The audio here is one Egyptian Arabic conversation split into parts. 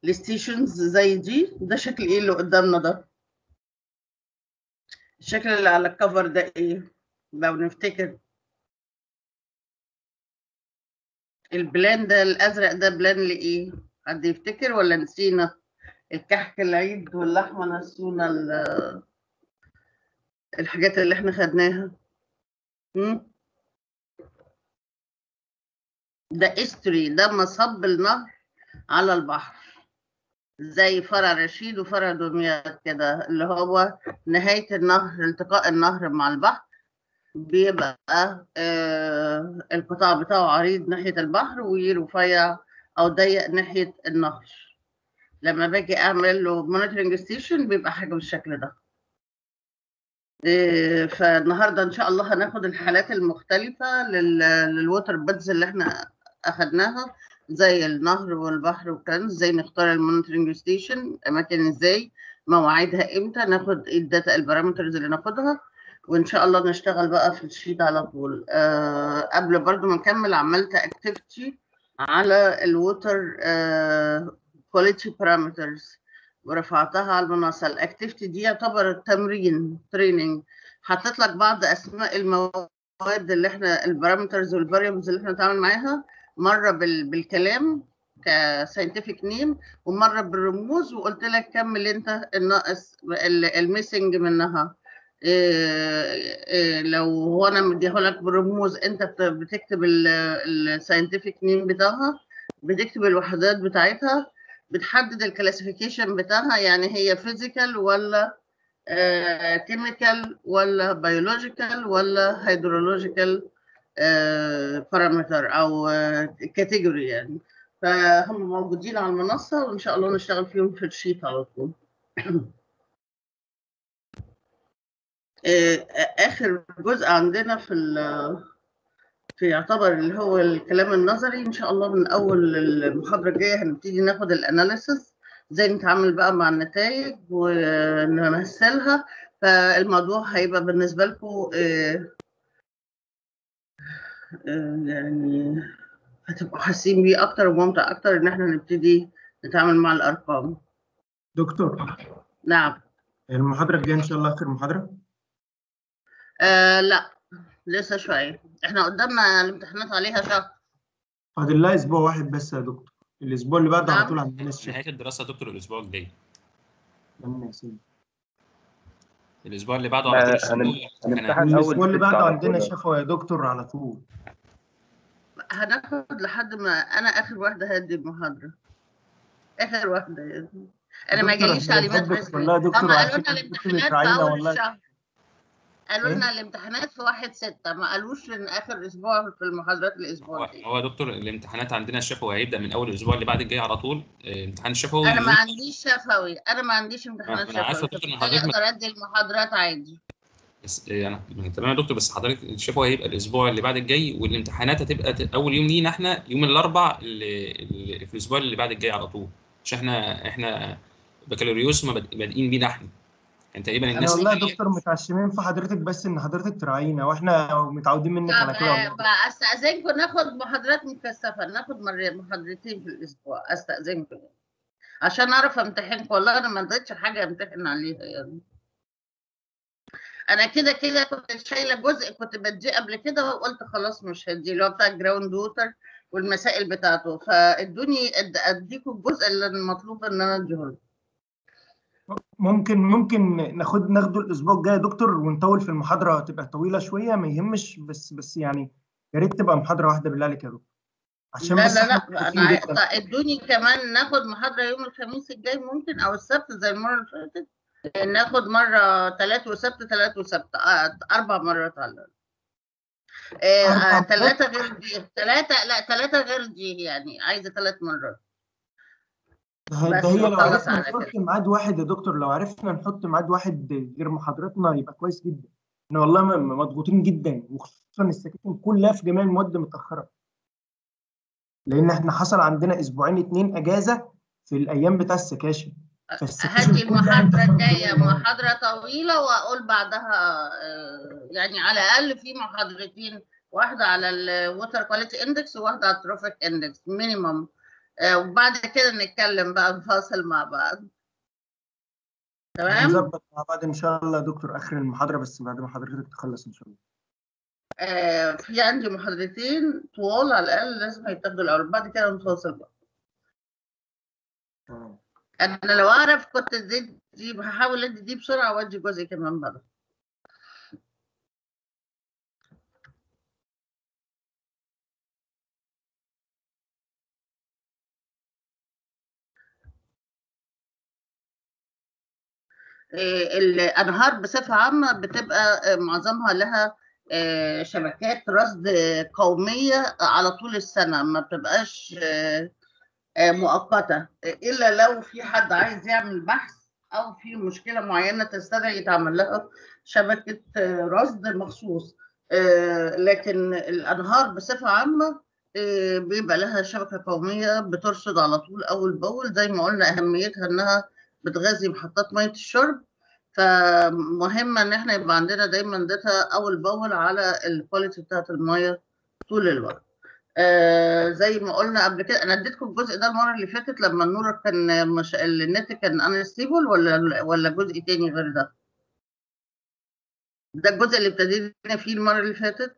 الستيشنز زي دي ده شكل ايه اللي قدامنا ده الشكل اللي على الكفر ده ايه لو نفتكر البلان ده الازرق ده بلان لايه حد يفتكر ولا نسينا الكحك العيد واللحمه نسونا ال- الحاجات اللي احنا خدناها مم؟ ده استري ده مصب النهر على البحر زي فرع رشيد وفرع دمياط كده اللي هو نهاية النهر التقاء النهر مع البحر بيبقى آه القطاع بتاعه عريض ناحية البحر ورفيع أو ضيق ناحية النهر لما باجي أعمل له مونيتورنج ستيشن بيبقى حاجة بالشكل ده آه، فالنهارده ان شاء الله هناخد الحالات المختلفه لل- للووتر بيدز اللي احنا اخدناها زي النهر والبحر والكلام ازاي نختار المونيتورنج ستيشن اماكن ازاي مواعيدها امتى ناخد ايه الداتا البارامترز اللي ناخدها وان شاء الله نشتغل بقى في الشيت على طول أه قبل برضو ما نكمل عملت اكتيفيتي على الووتر كواليتي بارامترز ورفعتها على المنصه الاكتيفيتي دي يعتبر تمرين تريننج حطيت لك بعض اسماء المواد اللي احنا البارامترز والفاريبلز اللي احنا نتعامل معاها مره بال... بالكلام كساينتفك نيم ومره بالرموز وقلت لك كمل انت الناقص الميسنج منها إيه إيه لو هو انا مديها لك بالرموز انت بت- بتكتب الساينتفك نيم بتاعها بتكتب الوحدات بتاعتها بتحدد الكلاسيفيكيشن بتاعها يعني هي فيزيكال ولا كيميكال ولا بيولوجيكال ولا هيدرولوجيكال بارامتر او كاتيجوري يعني فهم موجودين على المنصه وان شاء الله نشتغل فيهم في الشيت على طول آه، اخر جزء عندنا في ال- في يعتبر اللي هو الكلام النظري ان شاء الله من اول المحاضره الجايه هنبتدي ناخد الاناليسز ازاي نتعامل بقى مع النتائج ونمثلها فالموضوع هيبقى بالنسبه لكم يعني هتبقوا حاسين بيه اكتر وممتع اكتر ان احنا نبتدي نتعامل مع الارقام دكتور نعم المحاضرة الجاية إن شاء الله آخر محاضرة آه لا لسه شويه احنا قدامنا الامتحانات عليها شهر فاضل لها أسبوع واحد بس يا دكتور الأسبوع اللي بعده على نعم. طول عندنا الشفت نهايه الدراسه يا دكتور الاسبوع الجاي تمام يا سيدي الاسبوع اللي بعده لا، على طول هنم- الشفوي هنمتحن الأسبوع أول اللي ستة بعده على عندنا طول. شفوي يا دكتور على طول هناخد لحد ما انا اخر واحده هدي المحاضره اخر واحده يعني انا ما دكتور، جاليش إحنا تعليمات بنحبك رسميه والله يا دكتور هم قالوا وعارفين لنا إنك الامتحانات في بتراعينا اول والله. الشهر قالوا إيه؟ لنا الامتحانات في واحد ستة ما قالوش ان اخر اسبوع في المحاضرات هو الاسبوع الجاي هو يا دكتور الامتحانات عندنا الشفوي هيبدا من اول الاسبوع اللي بعد الجاي على طول آه، امتحان الشفوي انا ما عنديش شفوي انا ما عنديش امتحانات آه، أنا عارفة شفوي يا دكتور إن فبالتالي حضرتك اقدر ادي المحاضرات عادي بس آه، انا تمام يا دكتور بس حضرتك الشفوي هيبقى الاسبوع اللي بعد الجاي والامتحانات هتبقى ت- اول يوم لينا احنا يوم الاربع اللي اللي في الاسبوع اللي بعد الجاي على طول عشان احنا احنا بكالوريوس ما باد- بادئين بينا احنا يعني تقريبا أنا الناس والله يا التانية- دكتور متعشمين في حضرتك بس إن حضرتك تراعينا وإحنا متعودين منك على كده والله طب استاذنكم ناخد محاضرات مكثفه ناخد مرة محاضرتين في الاسبوع استاذنكم عشان اعرف امتحنكم والله انا ما اديتش حاجه امتحن عليها يعني انا كده كده كنت شايله جزء كنت بديه قبل كده وقلت خلاص مش هديه اللي هو بتاع الجراوند ووتر والمسائل بتاعته فادوني أد- اديكم الجزء اللي المطلوب ان انا اديه لكم. ممكن ممكن ناخد ناخده الأسبوع الجاي يا دكتور ونطول في المحاضرة تبقى طويلة شوية ما يهمش بس بس يعني يا ريت تبقى محاضرة واحدة بالله عليك يا دكتور عشان لا بس لا إحنا لا متفقين انا جدا. عايزة- ادوني كمان ناخد محاضره يوم الخميس الجاي ممكن او السبت زي المره اللي فاتت ناخد مره ثلاث وسبت ثلاث وسبت آه، اربع مرات على الأقل. أربع مرات؟ ثلاثه غير دي ثلاثه لا ثلاثه غير دي يعني عايزه ثلاث مرات ده بس ده هي لو وخلاص عرفنا على نحط كده. ميعاد واحد يا دكتور لو عرفنا نحط ميعاد واحد غير محاضرتنا يبقى كويس جدا احنا والله م- مضغوطين جدا وخصوصا السكاكين كلها في جميع المواد متأخرة لأن احنا حصل عندنا أسبوعين اتنين أجازة في الأيام بتاع السكاشن فالسكاشن هدي كلها المحاضرة انتهت الجاية بالليل. محاضرة طويلة وأقول بعدها آه، يعني على الأقل في محاضرتين واحدة على الووتر كواليتي اندكس وواحدة على التروفيك اندكس مينيمم آه، وبعد كده نتكلم بقى نفاصل مع بعض تمام هنظبط مع بعض ان شاء الله يا دكتور اخر المحاضره بس بعد ما حضرتك تخلص ان شاء الله آه، في عندي محاضرتين طوال على الاقل لازم هيتاخدوا الاول بعد كده نفاصل بقى تمام انا لو اعرف كنت اديت دي هحاول ادي دي بسرعه وادي جزء كمان بره آه، الانهار بصفه عامه بتبقى آه، معظمها لها آه، شبكات رصد قوميه على طول السنه ما بتبقاش آه، آه، مؤقته الا لو في حد عايز يعمل بحث او في مشكله معينه تستدعي يتعمل لها شبكه آه، رصد مخصوص آه، لكن الانهار بصفه عامه آه، بيبقى لها شبكه قوميه بترصد على طول اول باول زي ما قلنا اهميتها انها بتغذي محطات ميه الشرب فمهم ان احنا يبقى عندنا دايما داتا اول باول على الكواليتي بتاعت الميه طول الوقت آه زي ما قلنا قبل كده انا اديتكم الجزء ده المره اللي فاتت لما النور كان مش النت كان انستيبل ولا ولا جزء تاني غير ده ده الجزء اللي ابتدينا فيه المره اللي فاتت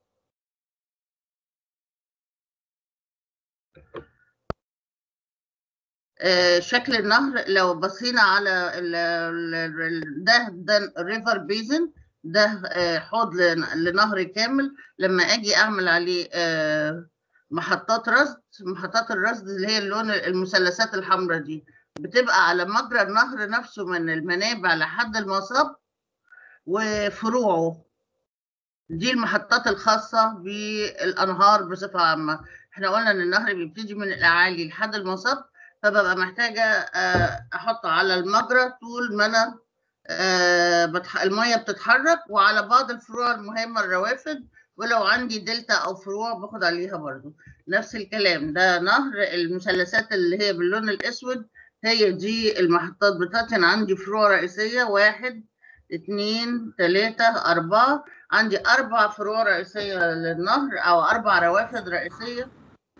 آه، شكل النهر لو بصينا على ال- ال- ال- ده ده ريفر بيزن ده آه، حوض لن- لنهر كامل لما اجي اعمل عليه آه، محطات رصد محطات الرصد اللي هي اللون المثلثات الحمراء دي بتبقى على مجرى النهر نفسه من المنابع لحد المصب وفروعه دي المحطات الخاصة بالأنهار بصفة عامة احنا قلنا ان النهر بيبتدي من الأعالي لحد المصب فببقى محتاجة آه، أحط على المجرى طول ما أنا آه، بتح... المية بتتحرك وعلى بعض الفروع المهمة الروافد ولو عندي دلتا أو فروع باخد عليها برضو نفس الكلام ده نهر المثلثات اللي هي باللون الأسود هي دي المحطات بتاعتي أنا عندي فروع رئيسية واحد اتنين تلاتة أربعة عندي أربع فروع رئيسية للنهر أو أربع روافد رئيسية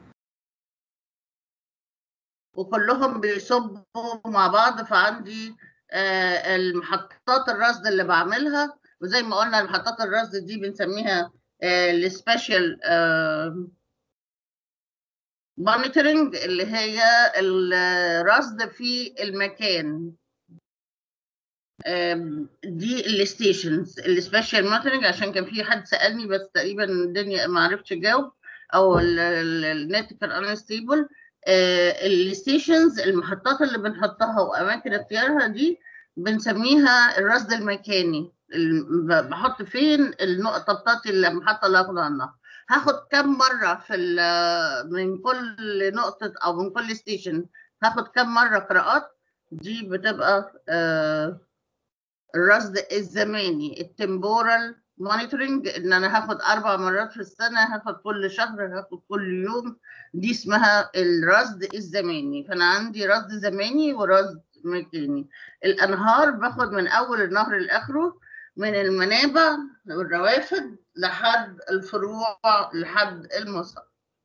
وكلهم بيصبوا مع بعض فعندي آه، المحطات الرصد اللي بعملها وزي ما قلنا المحطات الرصد دي بنسميها السبيشال مونيتورنج اللي هي الرصد في المكان آم، دي الستيشنز السبيشال مونيتورنج عشان كان في حد سألني بس تقريبا الدنيا ما عرفتش اجاوب او ال- ال- النت كان انستيبل الستيشنز المحطات اللي بنحطها واماكن اختيارها دي بنسميها الرصد المكاني ال- ب- بحط فين النقطه بتاعتي اللي المحطه اللي هاخد عنها هاخد كم مره في ال- من كل نقطه او من كل ستيشن هاخد كم مره قراءات دي بتبقى آه، الرصد الزماني التمبورال مونيتورنج ان انا هاخد اربع مرات في السنه هاخد كل شهر هاخد كل يوم دي اسمها الرصد الزماني فانا عندي رصد زماني ورصد مكاني الانهار باخد من اول النهر لاخره من المنابع والروافد لحد الفروع لحد المصب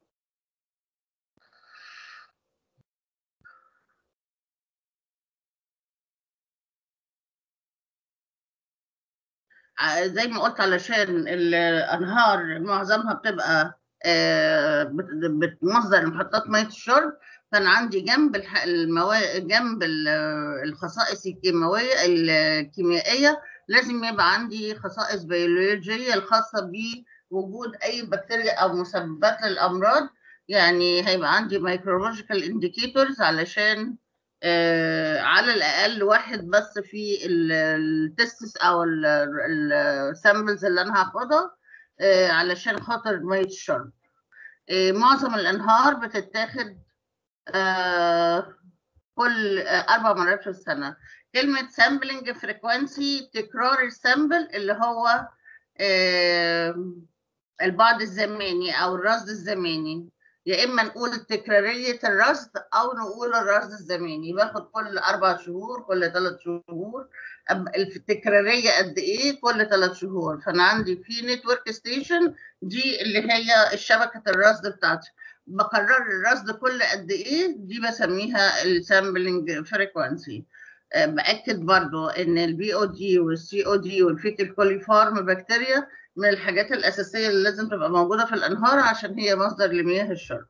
ع- زي ما قلت علشان الانهار معظمها بتبقى آه، بت- بتمصدر محطات ميه الشرب كان عندي جنب الح- الموا... جنب ال- الخصائص الكيماويه الكيميائيه لازم يبقى عندي خصائص بيولوجيه الخاصه بوجود اي بكتيريا او مسببات للامراض يعني هيبقى عندي مايكروبيولوجيكال انديكيتورز علشان آه، على الاقل واحد بس في التستس او السامبلز اللي انا هاخدها آه، علشان خاطر ميه الشرب آه، معظم الانهار بتتاخد آه، كل آه، اربع مرات في السنه كلمه سامبلنج فريكوانسي تكرار السامبل اللي هو آه، البعد الزماني او الرصد الزماني يا اما نقول تكراريه الرصد او نقول الرصد الزماني باخد كل اربع شهور كل ثلاث شهور أب- التكراريه قد ايه كل ثلاث شهور فانا عندي في نتورك ستيشن دي اللي هي الشبكه الرصد بتاعتي بكرر الرصد كل قد ايه دي بسميها السامبلنج فريكوانسي باكد برضو ان البي او دي والسي او دي والفيتال كوليفورم بكتيريا من الحاجات الاساسيه اللي لازم تبقى موجوده في الانهار عشان هي مصدر لمياه الشرب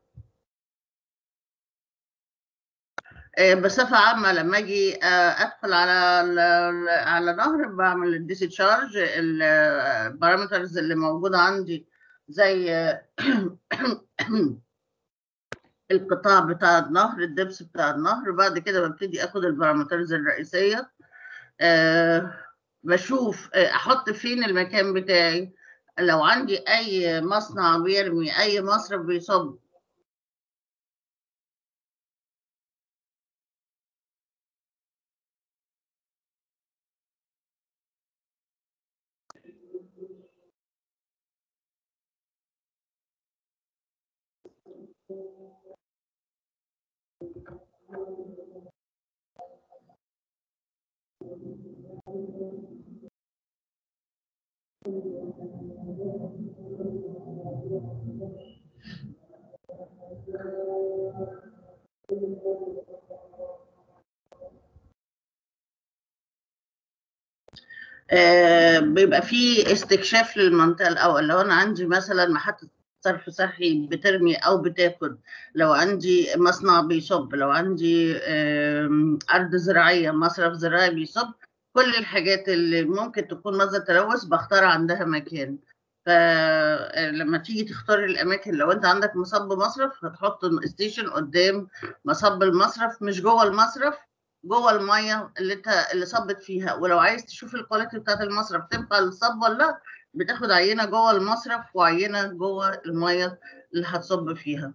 بصفة عامة لما أجي أدخل على على نهر بعمل الديسشارج البارامترز اللي موجودة عندي زي القطاع بتاع النهر الدبس بتاع النهر بعد كده ببتدي اخد البارامترز الرئيسيه أه بشوف احط فين المكان بتاعي لو عندي اي مصنع بيرمي اي مصرف بيصب آه بيبقى في استكشاف للمنطقه الاول لو انا عندي مثلا محطه صرف صحي بترمي او بتاخد لو عندي مصنع بيصب لو عندي ارض زراعيه مصرف زراعي بيصب كل الحاجات اللي ممكن تكون مصدر تلوث بختار عندها مكان فلما تيجي تختار الاماكن لو انت عندك مصب مصرف هتحط ستيشن قدام مصب المصرف مش جوه المصرف جوه الميه اللي انت اللي صبت فيها ولو عايز تشوف الكواليتي بتاعت المصرف تنفع للصب ولا لا بتاخد عينه جوه المصرف وعينه جوه الميه اللي هتصب فيها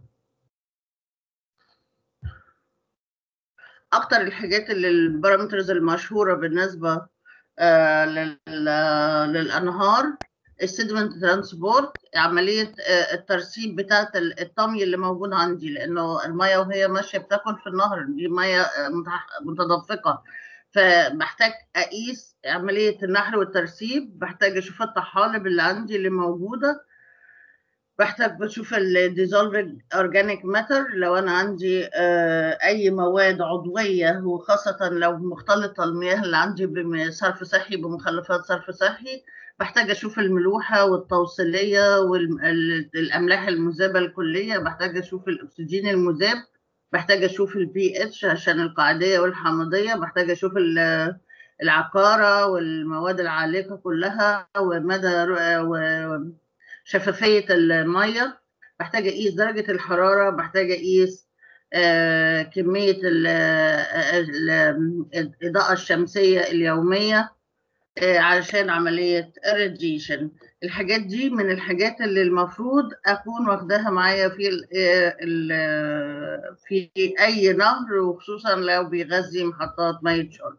اكتر الحاجات اللي البارامترز المشهوره بالنسبه آه للانهار السيدمنت ترانسبورت عمليه آه الترسيب بتاعه الطمي اللي موجود عندي لانه الميه وهي ماشيه بتاكل في النهر دي ميه متدفقه فبحتاج اقيس عمليه النحر والترسيب بحتاج اشوف الطحالب اللي عندي اللي موجوده بحتاج بشوف الديزولفد اورجانيك ماتر لو انا عندي اي مواد عضويه وخاصه لو مختلطه المياه اللي عندي بصرف صحي بمخلفات صرف صحي بحتاج اشوف الملوحه والتوصيليه والاملاح المذابه الكليه بحتاج اشوف الاكسجين المذاب بحتاج اشوف البي اتش عشان القاعديه والحامضيه بحتاج اشوف العقاره والمواد العالقه كلها ومدى شفافيه الميه بحتاج اقيس درجه الحراره بحتاج اقيس آه كميه ال ال الاضاءه الشمسيه اليوميه آه علشان عمليه irradiation الحاجات دي من الحاجات اللي المفروض اكون واخداها معايا في ال ال في اي نهر وخصوصا لو بيغذي محطات ميه شرب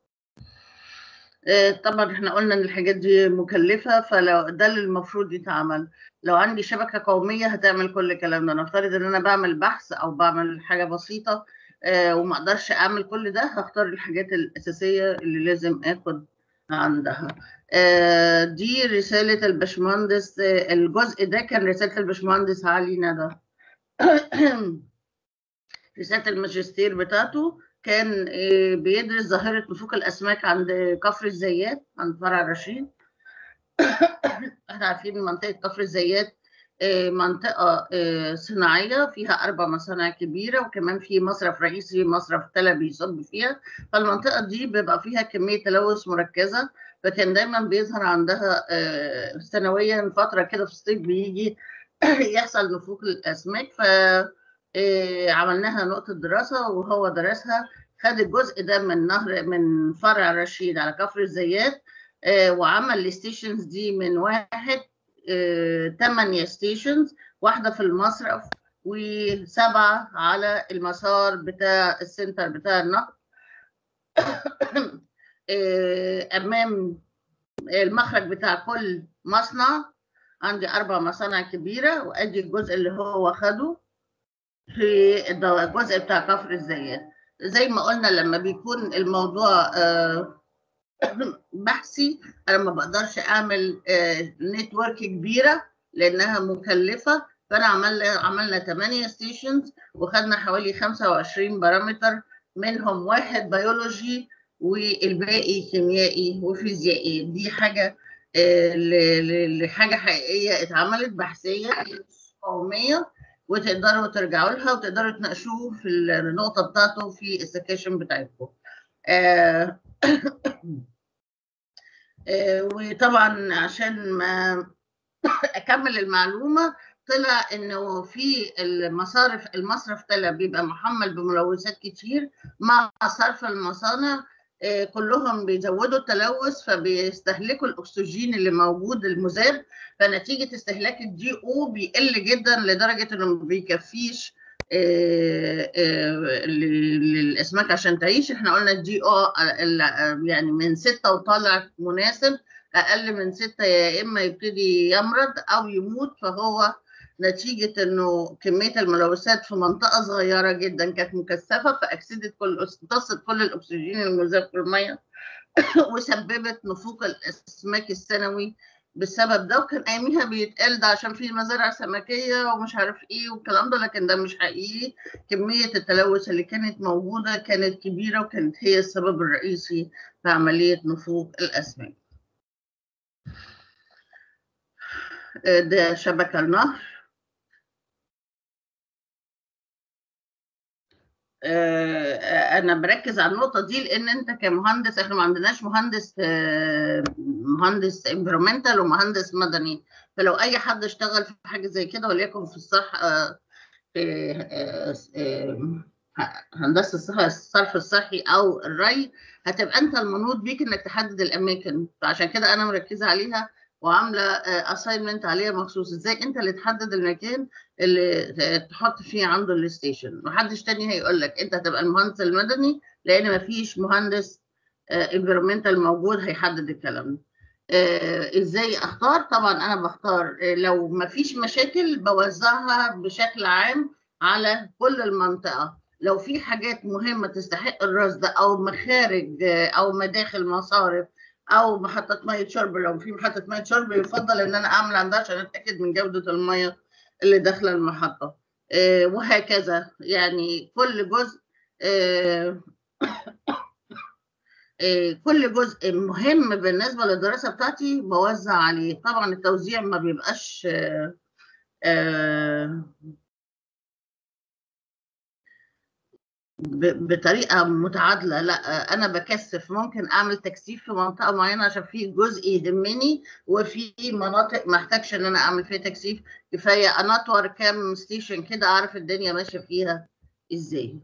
طبعا احنا قلنا ان الحاجات دي مكلفه فلو ده اللي المفروض يتعمل لو عندي شبكه قوميه هتعمل كل الكلام ده نفترض ان انا بعمل بحث او بعمل حاجه بسيطه وما اقدرش اعمل كل ده هختار الحاجات الاساسيه اللي لازم اخد عندها دي رسالة البشمهندس الجزء ده كان رسالة البشمهندس علي ندى رسالة الماجستير بتاعته كان بيدرس ظاهرة نفوق الأسماك عند كفر الزيات عند فرع رشيد احنا عارفين منطقة كفر الزيات منطقة صناعية فيها أربع مصانع كبيرة وكمان في مصرف رئيسي مصرف تلا بيصب فيها فالمنطقة دي بيبقى فيها كمية تلوث مركزة فكان دايما بيظهر عندها سنويا فترة كده في الصيف بيجي يحصل نفوق الأسماك ف عملناها نقطة دراسة وهو درسها خد الجزء ده من نهر من فرع رشيد على كفر الزيات وعمل الستيشنز دي من واحد ثمانية ستيشنز واحدة في المصرف وسبعة على المسار بتاع السنتر بتاع النهر أمام المخرج بتاع كل مصنع عندي أربع مصانع كبيرة وأدي الجزء اللي هو خده في الجزء بتاع كفر الزيات زي ما قلنا لما بيكون الموضوع بحثي انا ما بقدرش اعمل نتورك كبيره لانها مكلفه فانا عملنا عملنا 8 ستيشنز وخدنا حوالي 25 بارامتر منهم واحد بيولوجي والباقي كيميائي وفيزيائي دي حاجه آه، ل- ل- لحاجه حقيقيه اتعملت بحثيه قوميه وتقدروا ترجعوا لها وتقدروا تناقشوه في النقطه بتاعته في السكاشن بتاعتكم. آه، آه، وطبعا عشان ما اكمل المعلومه طلع انه في المصارف المصرف طلع بيبقى محمل بملوثات كتير مع صرف المصانع آه، كلهم بيزودوا التلوث فبيستهلكوا الاكسجين اللي موجود المذاب فنتيجه استهلاك الدي او بيقل جدا لدرجه انه ما بيكفيش آه، آه، لل- للاسماك عشان تعيش احنا قلنا الدي او يعني من ستة وطالع مناسب اقل من ستة يا اما يبتدي يمرض او يموت فهو نتيجة انه كمية الملوثات في منطقة صغيرة جدا كانت مكثفة فاكسدت كل امتصت كل الاكسجين المذاب في المية وسببت نفوق الاسماك السنوي بالسبب ده وكان اياميها بيتقال ده عشان في مزارع سمكية ومش عارف ايه والكلام ده لكن ده مش حقيقي كمية التلوث اللي كانت موجودة كانت كبيرة وكانت هي السبب الرئيسي في عملية نفوق الاسماك آه، ده شبكة النهر آه، انا بركز على النقطه دي لان انت كمهندس احنا ما عندناش مهندس آه، مهندس انفيرومنتال ومهندس مدني فلو اي حد اشتغل في حاجه زي كده وليكن في الصح آه، في آه، آه، هندسه الصح- الصرف الصحي او الري هتبقى انت المنوط بيك انك تحدد الاماكن فعشان كده انا مركزه عليها وعامله اساينمنت عليها مخصوص ازاي انت اللي تحدد المكان اللي تحط فيه عنده الستيشن محدش تاني هيقول لك انت هتبقى المهندس المدني لان مفيش مهندس انفيرومنتال موجود هيحدد الكلام ده آه، ازاي اختار طبعا انا بختار آه، لو مفيش مشاكل بوزعها بشكل عام على كل المنطقه لو في حاجات مهمه تستحق الرصد او مخارج آه، او مداخل مصارف او محطه ميه شرب لو في محطه ميه شرب يفضل ان انا اعمل عندها عشان اتاكد من جوده الميه اللي داخله المحطه آه، وهكذا يعني كل جزء آه، آه، كل جزء مهم بالنسبه للدراسه بتاعتي بوزع عليه طبعا التوزيع ما بيبقاش آه، آه، ب- بطريقه متعادله لا آه، انا بكثف ممكن اعمل تكثيف في منطقه معينه عشان في جزء يهمني وفي مناطق ما احتاجش ان انا اعمل فيها تكثيف كفايه انطور كام ستيشن كده اعرف الدنيا ماشيه فيها ازاي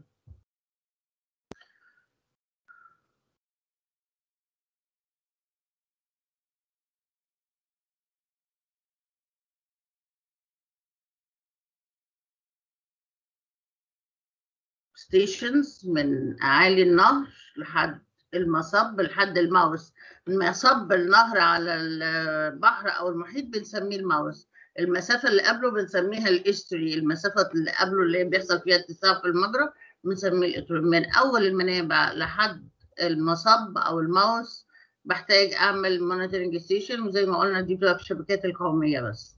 ستيشنز من اعالي النهر لحد المصب لحد الماوس مصب النهر على البحر او المحيط بنسميه الماوس المسافه اللي قبله بنسميها الاستري المسافه اللي قبله اللي بيحصل فيها اتساع في المجرى بنسميه الاتري من اول المنابع لحد المصب او الماوس بحتاج اعمل مونيتورنج ستيشن وزي ما قلنا دي بتبقى في الشبكات القوميه بس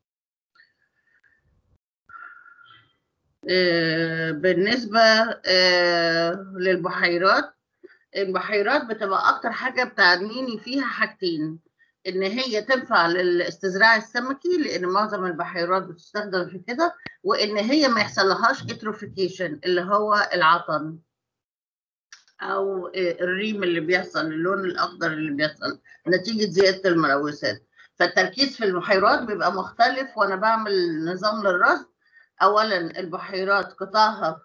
آه، بالنسبة آه، للبحيرات البحيرات بتبقى أكتر حاجة بتعنيني فيها حاجتين إن هي تنفع للاستزراع السمكي لأن معظم البحيرات بتستخدم في كده وإن هي ما يحصلهاش اتروفيكيشن اللي هو العطن أو آه، الريم اللي بيحصل اللون الأخضر اللي بيحصل نتيجة زيادة الملوثات فالتركيز في البحيرات بيبقى مختلف وأنا بعمل نظام للرصد اولا البحيرات قطاعها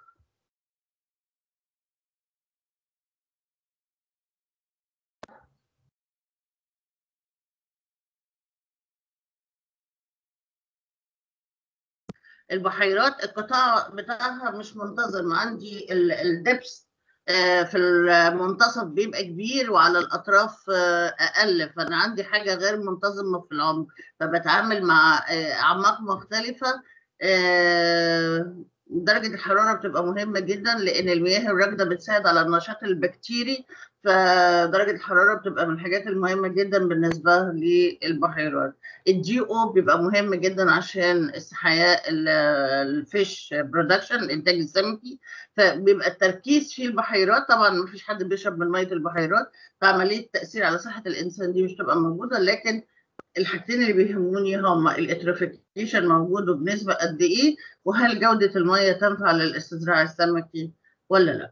البحيرات القطاع بتاعها مش منتظم عندي الدبس في المنتصف بيبقى كبير وعلى الاطراف آه، اقل فانا عندي حاجه غير منتظمه في العمق فبتعامل مع آه، اعماق مختلفه آه، درجة الحرارة بتبقى مهمة جدا لأن المياه الراكدة بتساعد على النشاط البكتيري فدرجة الحرارة بتبقى من الحاجات المهمة جدا بالنسبة للبحيرات. الجي او بيبقى مهم جدا عشان استحياء الفيش برودكشن الإنتاج السمكي فبيبقى التركيز في البحيرات طبعا ما فيش حد بيشرب من مية البحيرات فعملية التأثير على صحة الإنسان دي مش تبقى موجودة لكن الحاجتين اللي بيهموني هما الاتروفيكيشن موجود وبنسبة قد إيه وهل جودة المية تنفع للاستزراع السمكي ولا لا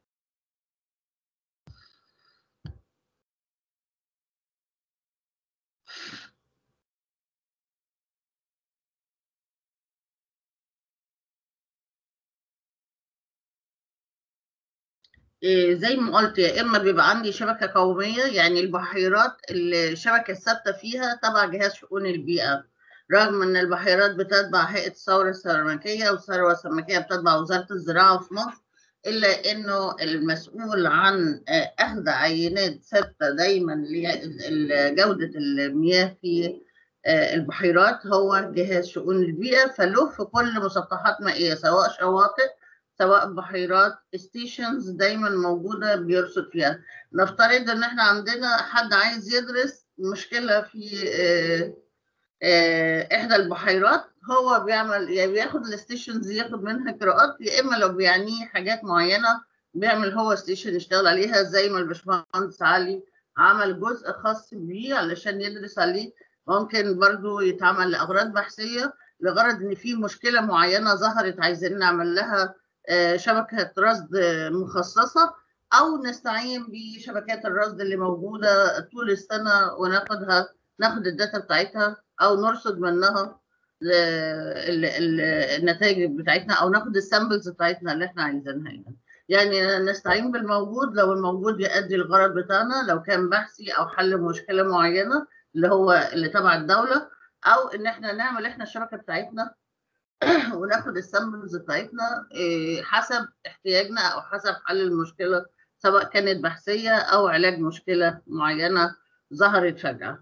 إيه زي ما قلت يا اما بيبقى عندي شبكه قوميه يعني البحيرات الشبكه الثابته فيها تبع جهاز شؤون البيئه رغم ان البحيرات بتتبع هيئه الثوره السمكيه والثروه السمكيه بتتبع وزاره الزراعه في مصر الا انه المسؤول عن اخذ عينات ثابته دايما لجوده المياه في البحيرات هو جهاز شؤون البيئه فله في كل مسطحات مائيه سواء شواطئ سواء بحيرات ستيشنز دايما موجوده بيرصد فيها نفترض ان احنا عندنا حد عايز يدرس مشكله في احدى البحيرات هو بيعمل يعني بياخد الستيشنز ياخد منها قراءات يا اما لو بيعنيه حاجات معينه بيعمل هو ستيشن يشتغل عليها زي ما الباشمهندس علي عمل جزء خاص بيه علشان يدرس عليه ممكن برضو يتعمل لاغراض بحثيه لغرض ان في مشكله معينه ظهرت عايزين نعمل لها شبكه رصد مخصصه او نستعين بشبكات الرصد اللي موجوده طول السنه وناخدها ناخد الداتا بتاعتها او نرصد منها النتائج بتاعتنا او ناخد السامبلز بتاعتنا اللي احنا عايزينها يعني. يعني نستعين بالموجود لو الموجود يؤدي الغرض بتاعنا لو كان بحثي او حل مشكله معينه اللي هو اللي تبع الدوله او ان احنا نعمل احنا الشبكه بتاعتنا وناخد السامبلز بتاعتنا حسب احتياجنا او حسب حل المشكله سواء كانت بحثيه او علاج مشكله معينه ظهرت فجاه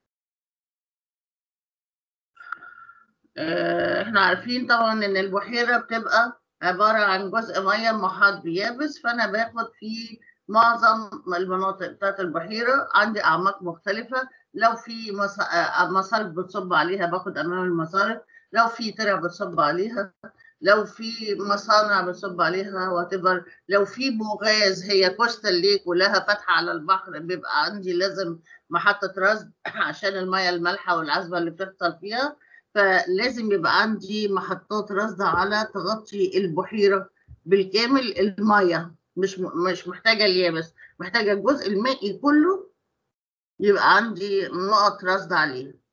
احنا عارفين طبعا ان البحيره بتبقى عباره عن جزء ميه محاط بيابس فانا باخد في معظم المناطق بتاعت البحيره عندي اعماق مختلفه لو في مصارف بتصب عليها باخد امام المصارف لو في ترع بتصب عليها لو في مصانع بتصب عليها وتبر لو في بوغاز هي كوستال ليك ولها فتحه على البحر بيبقى عندي لازم محطه رصد عشان الميه المالحه والعذبه اللي بتحصل فيها فلازم يبقى عندي محطات رصد على تغطي البحيره بالكامل الميه مش مش محتاجه اليابس محتاجه الجزء المائي كله يبقى عندي نقط رصد عليه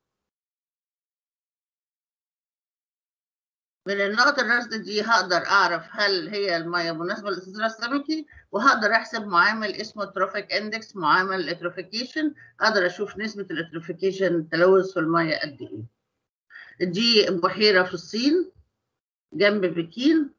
من النقط الرصد دي هقدر اعرف هل هي الميه مناسبه للاستزراع السمكي وهقدر احسب معامل اسمه تروفيك اندكس معامل الاتروفيكيشن اقدر اشوف نسبه الاتروفيكيشن التلوث في الميه قد ايه دي بحيره في الصين جنب بكين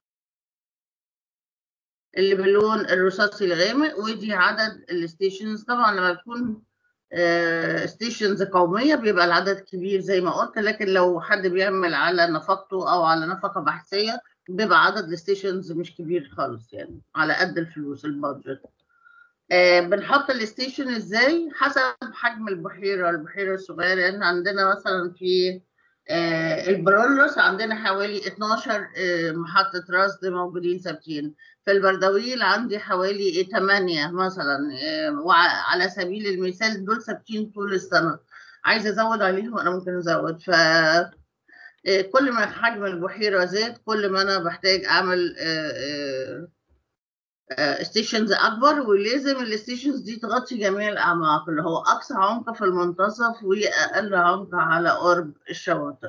اللي باللون الرصاصي الغامق ودي عدد الستيشنز طبعا لما بتكون ستيشنز قوميه بيبقى العدد كبير زي ما قلت لكن لو حد بيعمل على نفقته او على نفقه بحثيه بيبقى عدد الستيشنز مش كبير خالص يعني على قد الفلوس البادجت آه بنحط الستيشن ازاي حسب حجم البحيره البحيره الصغيره يعني عندنا مثلا في آه البرولوس عندنا حوالي 12 آه محطه رصد موجودين ثابتين في البردويل عندي حوالي 8 مثلا وعلى سبيل المثال دول ثابتين طول السنة عايزة أزود عليهم أنا ممكن أزود ف كل ما حجم البحيرة زاد كل ما أنا بحتاج أعمل ستيشنز أكبر ولازم الستيشنز دي تغطي جميع الأعماق اللي هو أقصى عمق في المنتصف وأقل عمق على قرب الشواطئ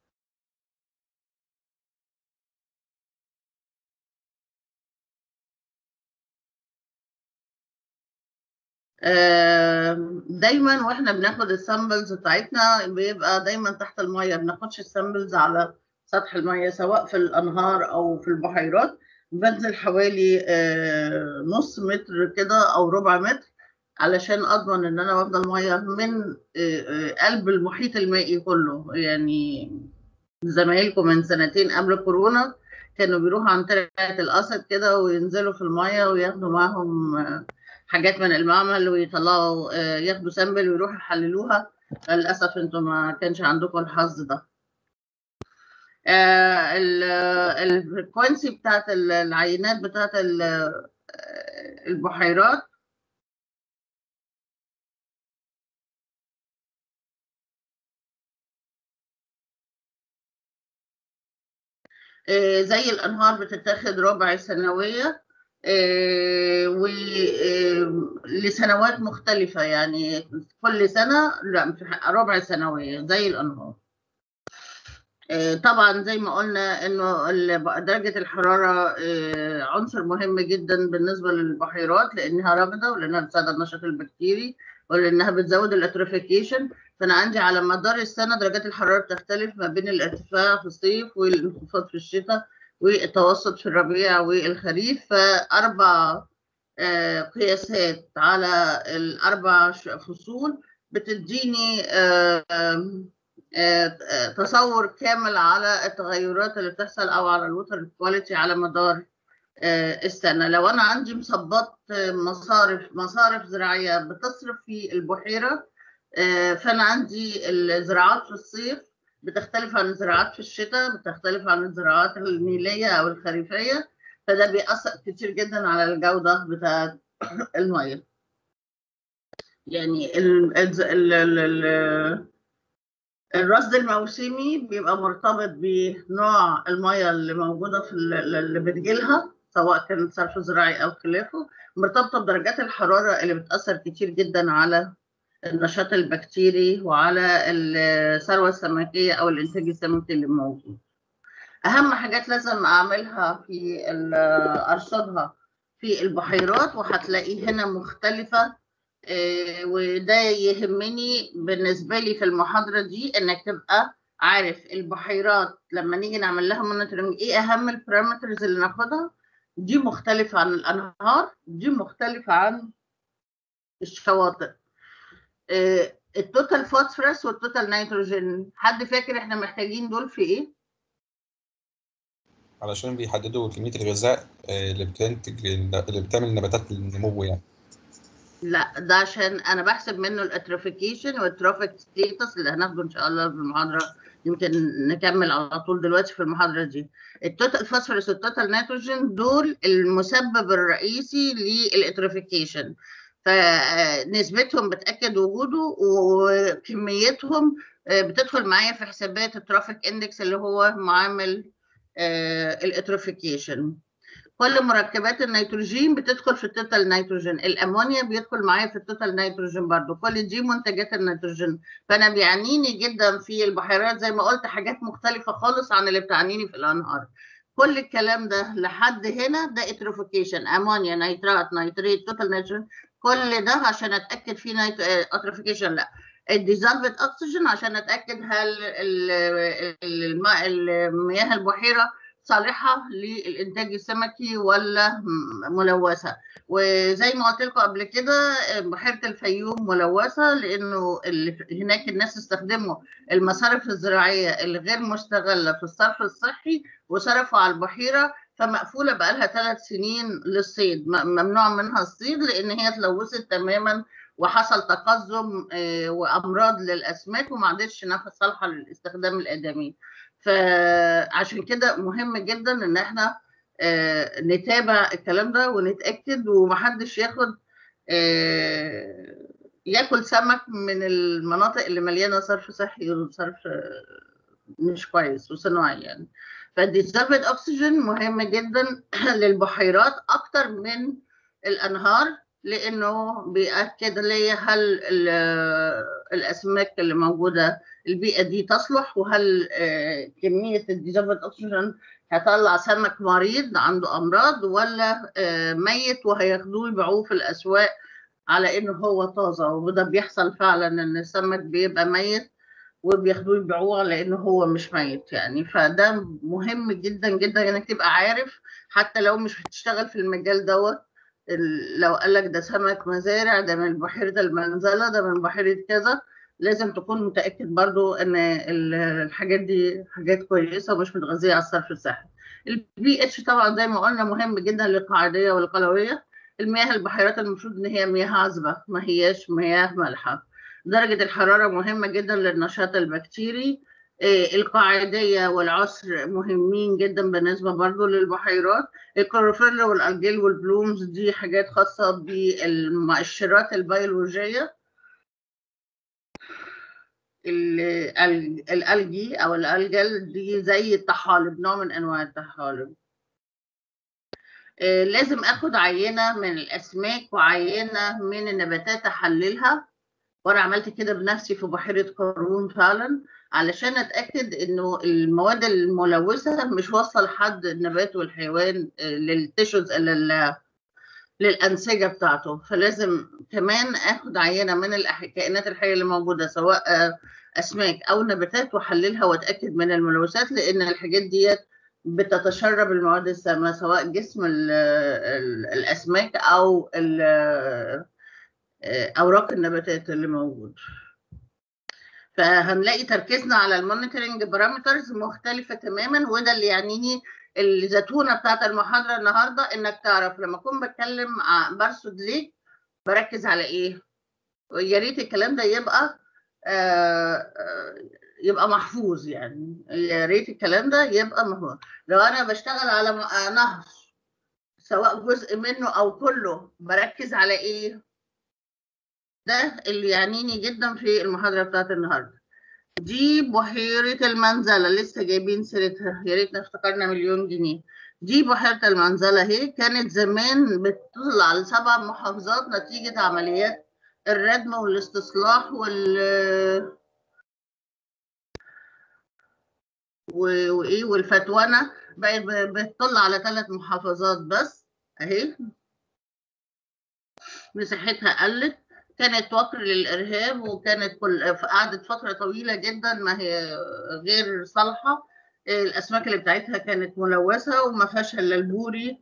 دايما واحنا بناخد السامبلز بتاعتنا بيبقى دايما تحت الميه ما بناخدش السامبلز على سطح الميه سواء في الانهار او في البحيرات بنزل حوالي نص متر كده او ربع متر علشان اضمن ان انا واخده الميه من قلب المحيط المائي كله يعني زمايلكم من سنتين قبل كورونا كانوا بيروحوا عن ترعة الأسد كده وينزلوا في المية وياخدوا معاهم آه، حاجات من المعمل ويطلعوا آه، ياخدوا سامبل ويروحوا يحللوها للأسف انتوا ما كانش عندكم الحظ ده الفريكونسي بتاعت ال- العينات بتاعت ال- آه، البحيرات آه، زي الأنهار بتتاخد ربع سنوية ولسنوات مختلفة يعني كل سنة لا في ح- ربع سنوية زي الأنهار آه، طبعا زي ما قلنا انه ال- درجة الحرارة آه، عنصر مهم جدا بالنسبة للبحيرات لانها رابدة ولانها بتساعد على النشاط البكتيري ولانها بتزود الاتروفيكيشن فانا عندي على مدار السنة درجات الحرارة بتختلف ما بين الارتفاع في الصيف والانخفاض في الشتاء والتوسط في الربيع والخريف فأربع آه، قياسات على الأربع ش- فصول بتديني آه، آم، آه، آه، تصور كامل على التغيرات اللي بتحصل أو على الوتر كواليتي على مدار آه، السنة لو أنا عندي مصبات آه، مصارف مصارف زراعية بتصرف في البحيرة آه، فأنا عندي الزراعات في الصيف بتختلف عن الزراعات في الشتاء بتختلف عن الزراعات النيلية أو الخريفية فده بيأثر كتير جدا على الجودة بتاعة المية يعني ال ال ال ال ال الرصد الموسمي بيبقى مرتبط بنوع المية اللي موجودة في ال- اللي بتجيلها سواء كان صرف زراعي أو خلافه مرتبطة بدرجات الحرارة اللي بتأثر كتير جدا على النشاط البكتيري وعلى الثروة السمكية أو الإنتاج السمكي اللي موجود أهم حاجات لازم أعملها في ال- أرصدها في البحيرات وهتلاقيه هنا مختلفة آه، وده يهمني بالنسبة لي في المحاضرة دي إنك تبقى عارف البحيرات لما نيجي نعمل لها مونيتورنج إيه أهم البارامترز اللي ناخدها دي مختلفة عن الأنهار دي مختلفة عن الشواطئ آه، التوتال فوسفورس والتوتال نيتروجين حد فاكر احنا محتاجين دول في ايه؟ علشان بيحددوا كمية الغذاء آه، اللي بتنتج اللي بتعمل نباتات النمو يعني لا ده عشان انا بحسب منه الاتروفيكيشن والتروفيك ستيتس اللي هناخده ان شاء الله في المحاضره يمكن نكمل على طول دلوقتي في المحاضره دي التوتال فوسفورس والتوتال نيتروجين دول المسبب الرئيسي للاتروفيكيشن فنسبتهم بتاكد وجوده وكميتهم آه، بتدخل معايا في حسابات الترافيك اندكس اللي هو معامل الاتروفيكيشن كل مركبات النيتروجين بتدخل في التوتال نيتروجين الامونيا بيدخل معايا في التوتال نيتروجين برضو كل دي منتجات النيتروجين فانا بيعنيني جدا في البحيرات زي ما قلت حاجات مختلفه خالص عن اللي بتعنيني في الانهار كل الكلام ده لحد هنا ده اتروفيكيشن امونيا نيترات نيتريت توتال نيتروجين كل ده عشان اتاكد في نيت... اتروفيكيشن لا الديزولفد اكسجين عشان اتاكد هل ال- الماء المياه البحيره صالحه للانتاج السمكي ولا م- ملوثه وزي ما قلت لكم قبل كده بحيره الفيوم ملوثه لانه ال- هناك الناس استخدموا المصارف الزراعيه الغير مستغله في الصرف الصحي وصرفوا على البحيره فمقفوله بقالها ثلاث سنين للصيد م- ممنوع منها الصيد لان هي اتلوثت تماما وحصل تقزم آه، وامراض للاسماك وما عادتش نفس صالحه للاستخدام الادمي فعشان كده مهم جدا ان احنا آه، نتابع الكلام ده ونتاكد ومحدش ياخد آه، ياكل سمك من المناطق اللي مليانه صرف صحي وصرف آه، مش كويس وصناعي يعني فالديزولفد اكسجين مهم جدا للبحيرات اكتر من الانهار لانه بياكد لي هل ال- الاسماك اللي موجوده البيئه دي تصلح وهل آه، كميه الديزولفد اكسجين هطلع سمك مريض عنده امراض ولا آه، ميت وهياخدوه يبيعوه في الاسواق على انه هو طازه وده بيحصل فعلا ان السمك بيبقى ميت وبياخدوه يبيعوه على انه هو مش ميت يعني فده مهم جدا جدا انك تبقى عارف حتى لو مش بتشتغل في المجال دوت ال- لو قال لك ده سمك مزارع ده من بحيرة المنزلة ده من بحيرة كذا لازم تكون متأكد برضو ان ال- الحاجات دي حاجات كويسة ومش متغذية على الصرف الصحي البي اتش طبعا زي ما قلنا مهم جدا للقاعديه والقلويه المياه البحيرات المفروض ان هي مياه عذبه ما هياش مياه مالحه درجه الحراره مهمه جدا للنشاط البكتيري إيه، القاعديه والعصر مهمين جدا بالنسبه برضو للبحيرات الكلوروفيل والالجيل والبلومز دي حاجات خاصه بالمؤشرات البيولوجيه ال- ال- الالجي او الالجل دي زي الطحالب نوع من انواع الطحالب آه، لازم اخد عينه من الاسماك وعينه من النباتات احللها وانا عملت كده بنفسي في بحيره قارون فعلا علشان اتاكد انه المواد الملوثه مش واصله لحد النبات والحيوان آه، للتيشوز لل للانسجه بتاعته فلازم كمان اخد عينه من الأح- الكائنات الحيه اللي موجوده سواء آه، اسماك او نباتات واحللها واتاكد من الملوثات لان الحاجات ديت بتتشرب المواد السامه سواء جسم ال ال الاسماك او ال- آه، اوراق النباتات اللي موجود فهنلاقي تركيزنا على المونيتورنج بارامترز مختلفه تماما وده اللي يعنيني الزتونه بتاعت المحاضره النهارده انك تعرف لما اكون بتكلم ع- برصد ليك بركز على ايه ويا ريت الكلام ده يبقى آه، آه، يبقى محفوظ يعني يا ريت الكلام ده يبقى محفوظ لو انا بشتغل على م- آه، نهر سواء جزء منه او كله بركز على ايه ده اللي يعنيني جدا في المحاضره بتاعت النهارده دي بحيرة المنزلة لسه جايبين سيرتها يا ريتنا افتكرنا مليون جنيه دي بحيرة المنزلة اهي كانت زمان بتطلع لسبع محافظات نتيجة عمليات الردم والاستصلاح وال و- وايه والفتونة بقت ب- بتطلع على ثلاث محافظات بس اهي مساحتها قلت كانت وقر للإرهاب وكانت كل قعدت فترة طويلة جدا ما هي غير صالحة الأسماك اللي بتاعتها كانت ملوثة وما فيهاش إلا البوري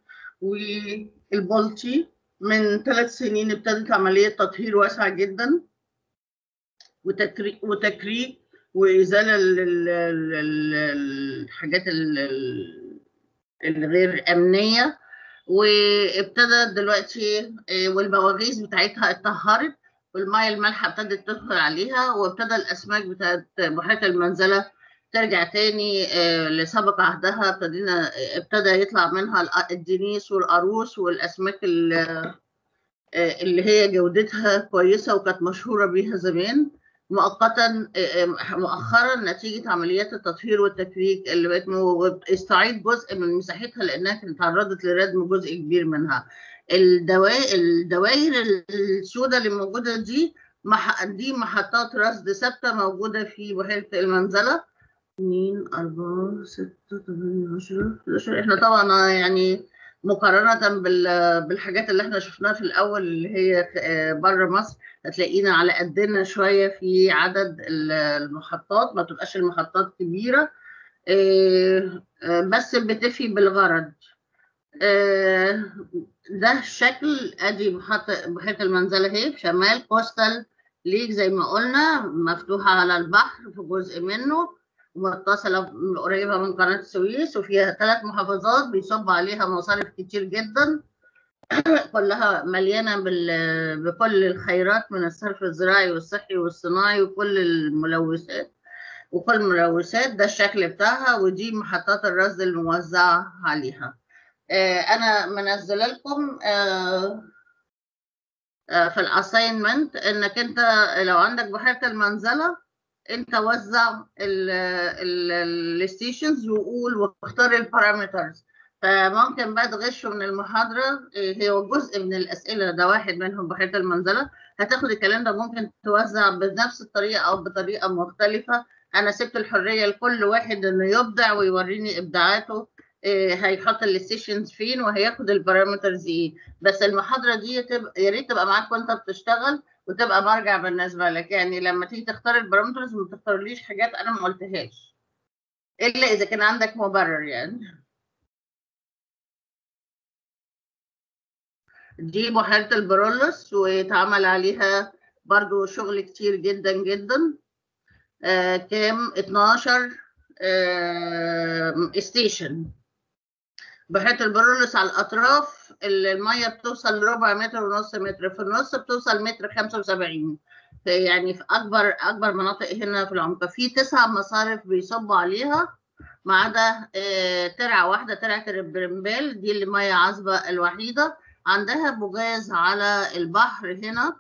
والبلطي من ثلاث سنين ابتدت عملية تطهير واسعة جدا وتكريك وتكريك وإزالة ال- ال- ال- ال- الحاجات ال- ال- الغير أمنية وابتدت دلوقتي آه، والبواغيث بتاعتها اتطهرت والمية المالحة ابتدت تدخل عليها وابتدى الأسماك بتاعت بحيرة المنزلة ترجع تاني آه، لسابق عهدها ابتدينا ابتدى يطلع منها الأ- الدنيس والقاروص والأسماك ال- آه، اللي هي جودتها كويسة وكانت مشهورة بيها زمان مؤقتا آه، آه، مؤخرا نتيجة عمليات التطهير والتكريك اللي بقت مو- استعيد جزء من مساحتها لأنها كانت تعرضت لردم جزء كبير منها الدوائر الدوائر السوداء اللي موجودة دي مح... دي محطات رصد ثابتة موجودة في بحيرة المنزلة اثنين أربعة ستة ثمانية عشرة 11 احنا طبعا يعني مقارنة بال... بالحاجات اللي احنا شفناها في الأول اللي هي بره مصر هتلاقينا على قدنا شوية في عدد ال- المحطات ما تبقاش المحطات كبيرة آه، آه، بس بتفي بالغرض آه، ده شكل ادي محطة بحيرة المنزلة اهي في شمال كوستال ليك زي ما قلنا مفتوحة على البحر في جزء منه متصلة قريبة من قناة السويس وفيها ثلاث محافظات بيصب عليها مصارف كتير جدا كلها مليانة بال- بكل الخيرات من الصرف الزراعي والصحي والصناعي وكل الملوثات وكل الملوثات ده الشكل بتاعها ودي محطات الرصد الموزعة عليها آه، أنا منزلة لكم آه، آه، في الاساينمنت انك انت لو عندك بحيره المنزله انت وزع الستيشنز وقول واختار البارامترز فممكن بقى تغشوا من المحاضره إيه، هي جزء من الاسئله ده واحد منهم بحيره المنزله هتاخد الكلام ده ممكن توزع بنفس الطريقه او بطريقه مختلفه انا سبت الحريه لكل واحد انه يبدع ويوريني ابداعاته إيه، هيحط الستيشنز فين وهياخد البارامترز ايه بس المحاضره دي تبقى يا ريت تبقى معاك وانت بتشتغل وتبقى مرجع بالنسبه لك يعني لما تيجي تختار البارامترز ما تختارليش حاجات انا ما قلتهاش الا اذا كان عندك مبرر يعني دي بحيره البرولوس واتعمل عليها برضو شغل كتير جدا جدا آه كام 12 آه ستيشن بحيره البرولوس على الاطراف ال- الميه بتوصل لربع متر ونص متر في النص بتوصل متر 75 في- يعني في اكبر اكبر مناطق هنا في العمق في تسع مصارف بيصبوا عليها ما عدا آه، ترعه واحده ترعه البرمبال دي اللي ميه عذبه الوحيده عندها بوجاز على البحر هنا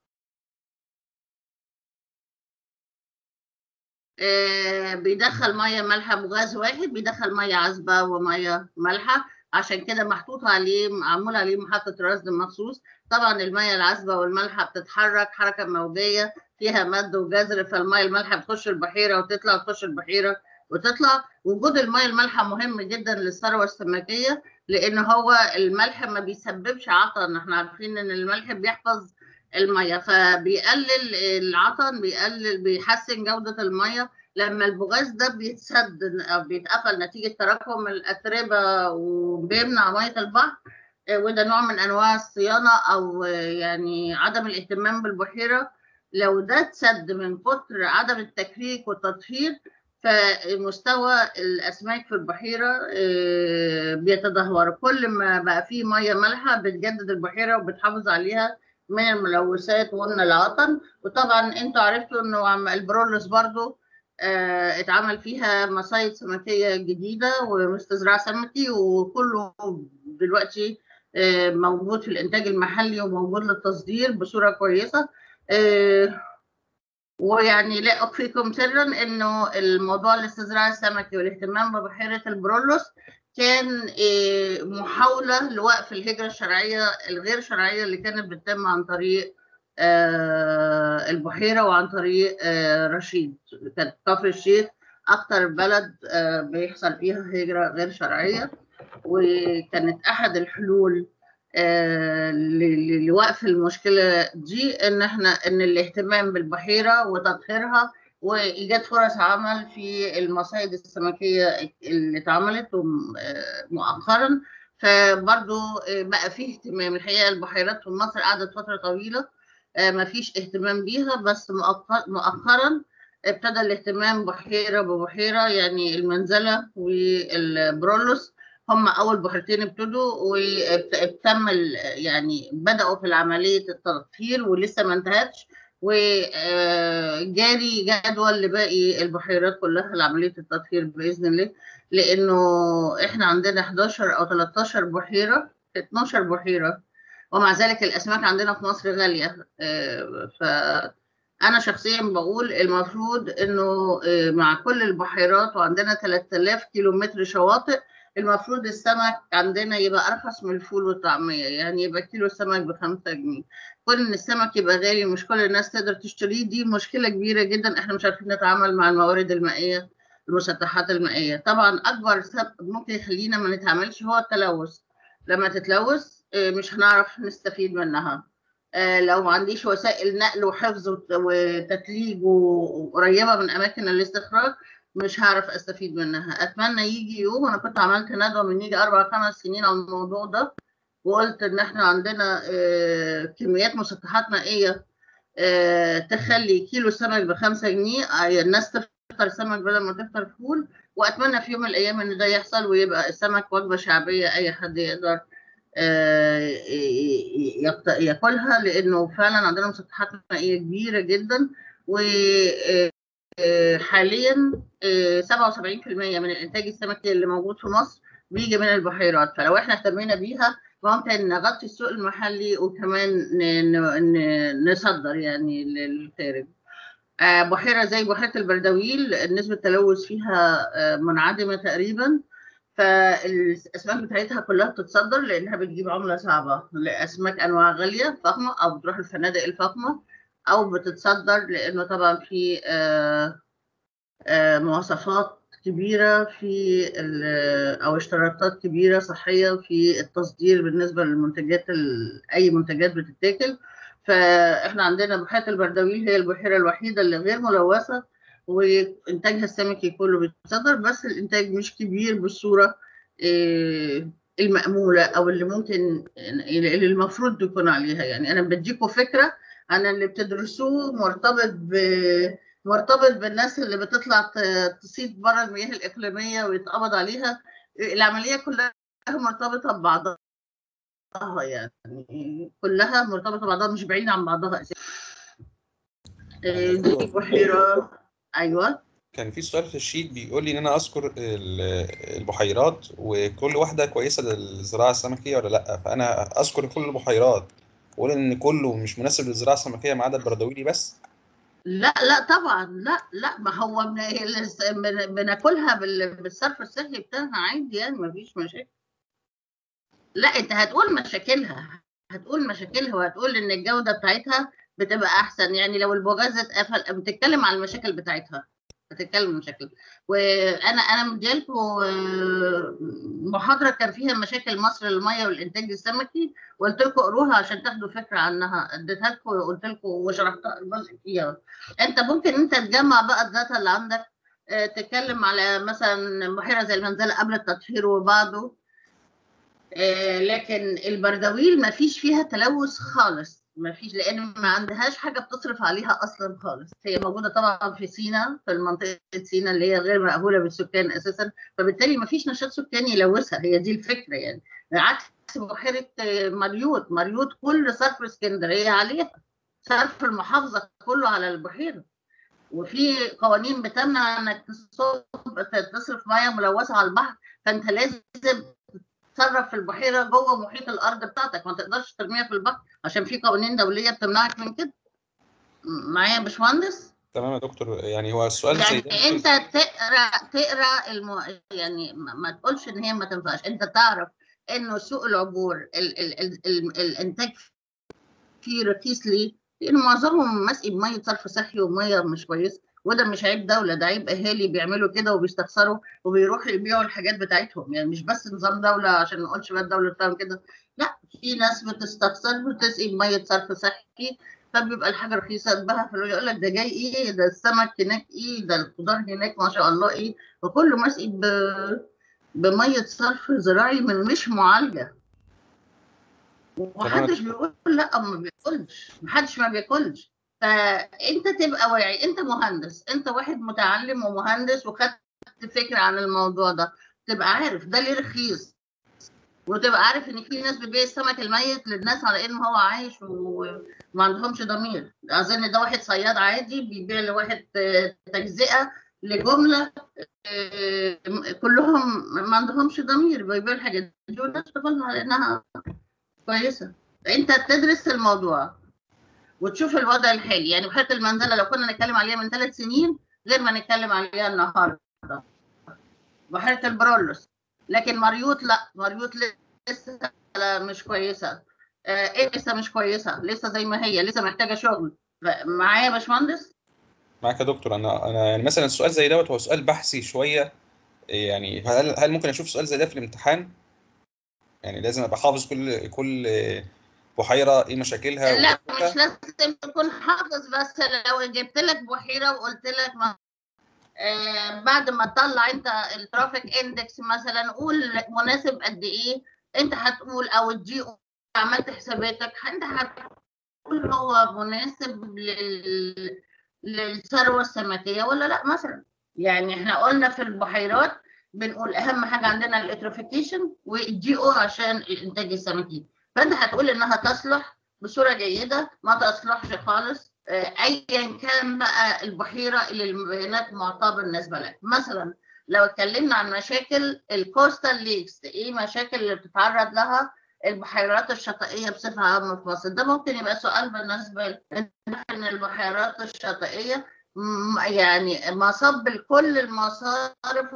آه، بيدخل ميه مالحه بغاز واحد بيدخل ميه عذبه وميه مالحه عشان كده محطوط عليه معمول عليه محطه رصد مخصوص طبعا الميه العذبه والمالحه بتتحرك حركه موجيه فيها مد وجزر فالميه المالحه بتخش البحيره وتطلع تخش البحيره وتطلع وجود الميه المالحه مهم جدا للثروه السمكيه لان هو الملح ما بيسببش عطن احنا عارفين ان الملح بيحفظ الميه فبيقلل العطن بيقلل بيحسن جوده الميه لما البوغاز ده بيتسد او بيتقفل نتيجه تراكم الاتربه وبيمنع ميه البحر آه، وده نوع من انواع الصيانه او آه، يعني عدم الاهتمام بالبحيره لو ده اتسد من كتر عدم التكريك والتطهير فمستوى الاسماك في البحيره آه، بيتدهور كل ما بقى فيه ميه مالحه بتجدد البحيره وبتحافظ عليها من الملوثات ومن العطن وطبعا انتوا عرفتوا انه عم- البرولوس برضو آه، اتعمل فيها مصايد سمكيه جديده واستزراع سمكي وكله دلوقتي آه، موجود في الانتاج المحلي وموجود للتصدير بصوره كويسه آه، ويعني لا اخفيكم سرا انه الموضوع الاستزراع السمكي والاهتمام ببحيره البرولوس كان آه، محاوله لوقف الهجره الشرعيه الغير شرعيه اللي كانت بتتم عن طريق آه، البحيره وعن طريق آه، رشيد كانت كفر الشيخ اكتر بلد آه، بيحصل فيها هجره غير شرعيه وكانت احد الحلول آه، ل- ل- لوقف المشكله دي ان احنا ان الاهتمام بالبحيره وتطهيرها وايجاد فرص عمل في المصايد السمكيه اللي اتعملت وم- آه، مؤخرا فبرضو آه، بقى فيه اهتمام الحقيقه البحيرات في مصر قعدت فتره طويله آه، ما فيش اهتمام بيها بس مؤخ- مؤخرا ابتدى الاهتمام بحيره ببحيره يعني المنزله والبرولوس هم اول بحيرتين ابتدوا وتم يعني بداوا في عمليه التطهير ولسه ما انتهتش وجاري جدول لباقي البحيرات كلها لعمليه التطهير باذن الله لانه احنا عندنا 11 او 13 بحيره 12 بحيره ومع ذلك الاسماك عندنا في مصر غاليه آه، فانا شخصيا بقول المفروض انه آه، مع كل البحيرات وعندنا 3000 كيلو متر شواطئ المفروض السمك عندنا يبقى ارخص من الفول والطعميه يعني يبقى كيلو السمك بخمسة جنيه كون ان السمك يبقى غالي مش كل الناس تقدر تشتريه دي مشكله كبيره جدا احنا مش عارفين نتعامل مع الموارد المائيه المسطحات المائيه طبعا اكبر سبب ممكن يخلينا ما نتعاملش هو التلوث لما تتلوث آه، مش هنعرف نستفيد منها آه، لو ما عنديش وسائل نقل وحفظ وت- وتتليج وقريبه من اماكن الاستخراج مش هعرف استفيد منها اتمنى يجي يوم انا كنت عملت ندوه من يجي اربع خمس سنين عن الموضوع ده وقلت ان احنا عندنا آه، كميات مسطحات مائيه آه، تخلي كيلو سمك بخمسة جنيه آه، الناس تفطر سمك بدل ما تفطر فول واتمنى في يوم من الايام ان ده يحصل ويبقى السمك وجبه شعبيه اي حد يقدر آه، ي- يقت- ياكلها لانه فعلا عندنا مسطحات مائيه كبيره جدا و آه، آه، حاليا آه، 77% من الانتاج السمكي اللي موجود في مصر بيجي من البحيرات فلو احنا اهتمينا بيها ممكن نغطي السوق المحلي وكمان ن- ن- ن- نصدر يعني للخارج آه، بحيرة زي بحيرة البردويل نسبة التلوث فيها آه، منعدمة تقريبا فالأسماك بتاعتها كلها بتتصدر لأنها بتجيب عملة صعبة لأسماك أنواع غالية فخمة أو بتروح الفنادق الفخمة أو بتتصدر لأنه طبعا في آه، آه، مواصفات كبيرة في ال- أو اشتراطات كبيرة صحية في التصدير بالنسبة للمنتجات ال- أي منتجات بتتاكل فإحنا عندنا بحيرة البردويل هي البحيرة الوحيدة اللي غير ملوثة وإنتاجها السمكي كله بيتصدر بس الإنتاج مش كبير بالصورة آه، المأمولة أو اللي ممكن اللي المفروض يكون عليها يعني أنا بديكم فكرة عن اللي بتدرسوه مرتبط ب مرتبط بالناس اللي بتطلع ت- تصيد بره المياه الإقليمية ويتقبض عليها العملية كلها مرتبطة ببعضها يعني كلها مرتبطة ببعضها مش بعيدة عن بعضها أساسا آه، دي بحيرة أيوه كان في سؤال في الشيت بيقول لي ان انا اذكر ال- البحيرات وكل واحده كويسه للزراعه السمكيه ولا لا فانا اذكر كل البحيرات واقول ان كله مش مناسب للزراعه السمكيه ما عدا البردويلي بس لا لا طبعا لا لا ما هو بن- بن- بناكلها بال- بالصرف الصحي بتاعها عادي يعني ما فيش مشاكل لا انت هتقول مشاكلها هتقول مشاكلها وهتقول ان الجودة بتاعتها بتبقى احسن يعني لو البوجاز اتقفل بتتكلم على المشاكل بتاعتها بتتكلم عن مشاكل وانا انا مديالكم آه، محاضره كان فيها مشاكل مصر للميه والانتاج السمكي وقلت لكم اقروها عشان تاخدوا فكره عنها اديتها لكم وقلت لكم وشرحتها جزء فيها انت ممكن انت تجمع بقى الداتا اللي عندك آه، تتكلم على مثلا بحيره زي المنزله قبل التطهير وبعده آه، لكن البردويل ما فيش فيها تلوث خالص ما فيش لان ما عندهاش حاجه بتصرف عليها اصلا خالص هي موجوده طبعا في سينا في المنطقه سينا اللي هي غير مأهوله بالسكان اساسا فبالتالي ما فيش نشاط سكاني يلوثها هي دي الفكره يعني عكس بحيره آه، مريوط مريوط كل صرف اسكندريه عليها صرف المحافظه كله على البحيره وفي قوانين بتمنع انك تصب تصرف ميه ملوثه على البحر فانت لازم تصرف في البحيره جوه محيط الارض بتاعتك ما تقدرش ترميها في البحر عشان في قوانين دوليه بتمنعك من كده م- معايا يا باشمهندس تمام يا دكتور يعني هو السؤال زي يعني ده انت تقرا تقرا المو... يعني ما ما تقولش ان هي ما تنفعش انت تعرف انه سوق العبور ال... ال... ال... ال... الانتاج فيه رخيص ليه؟ لان معظمهم مسقي بميه صرف صحي وميه مش كويسه وده مش عيب دوله ده عيب اهالي بيعملوا كده وبيستخسروا وبيروحوا يبيعوا الحاجات بتاعتهم يعني مش بس نظام دوله عشان ما نقولش بقى الدوله بتعمل كده لا في ناس بتستخسر بتسقي بميه صرف صحي فبيبقى الحاجه رخيصه تباعها في يقول لك ده جاي ايه ده السمك هناك ايه ده الخضار هناك ما شاء الله ايه وكله مسقي ب... بميه صرف زراعي من مش معالجه ومحدش بيقول لا ما بياكلش محدش ما بياكلش فانت تبقى واعي انت مهندس انت واحد متعلم ومهندس وخدت فكره عن الموضوع ده تبقى عارف ده ليه رخيص وتبقى عارف ان في ناس بتبيع السمك الميت للناس على انه هو عايش وما عندهمش ضمير اظن ده واحد صياد عادي بيبيع لواحد آه، تجزئه لجمله آه، كلهم ما عندهمش ضمير بيبيعوا الحاجات دي والناس تاخدها على انها كويسه انت تدرس الموضوع وتشوف الوضع الحالي يعني بحيره المنزله لو كنا نتكلم عليها من ثلاث سنين غير ما نتكلم عليها النهارده بحيره البرولوس لكن مريوط لا مريوط لسه لا مش كويسه آه ايه لسه مش كويسه لسه زي ما هي لسه محتاجه شغل ف- معايا يا باشمهندس معاك يا دكتور انا انا يعني مثلا السؤال زي دوت هو سؤال بحثي شويه يعني هل هل ممكن اشوف سؤال زي ده في الامتحان يعني لازم ابقى حافظ كل كل بحيره ايه مشاكلها لا وكده؟ مش لازم تكون حافظ بس لو جبت لك بحيره وقلت لك ما آه بعد ما تطلع انت الترافيك اندكس مثلا قول مناسب قد ايه انت هتقول او الجي او عملت حساباتك انت هتقول هو مناسب لل للثروه السمكيه ولا لا مثلا يعني احنا قلنا في البحيرات بنقول اهم حاجه عندنا الاتروفيكيشن والجي او عشان الانتاج السمكي فانت هتقول انها تصلح بصوره جيده ما تصلحش خالص آه، ايا كان بقى البحيره اللي البيانات معطاه بالنسبه لك مثلا لو اتكلمنا عن مشاكل الكوستال ليكس ايه مشاكل اللي بتتعرض لها البحيرات الشاطئيه بصفه عامه في مصر ده ممكن يبقى سؤال بالنسبه لك ان البحيرات الشاطئيه م- يعني مصب لكل المصارف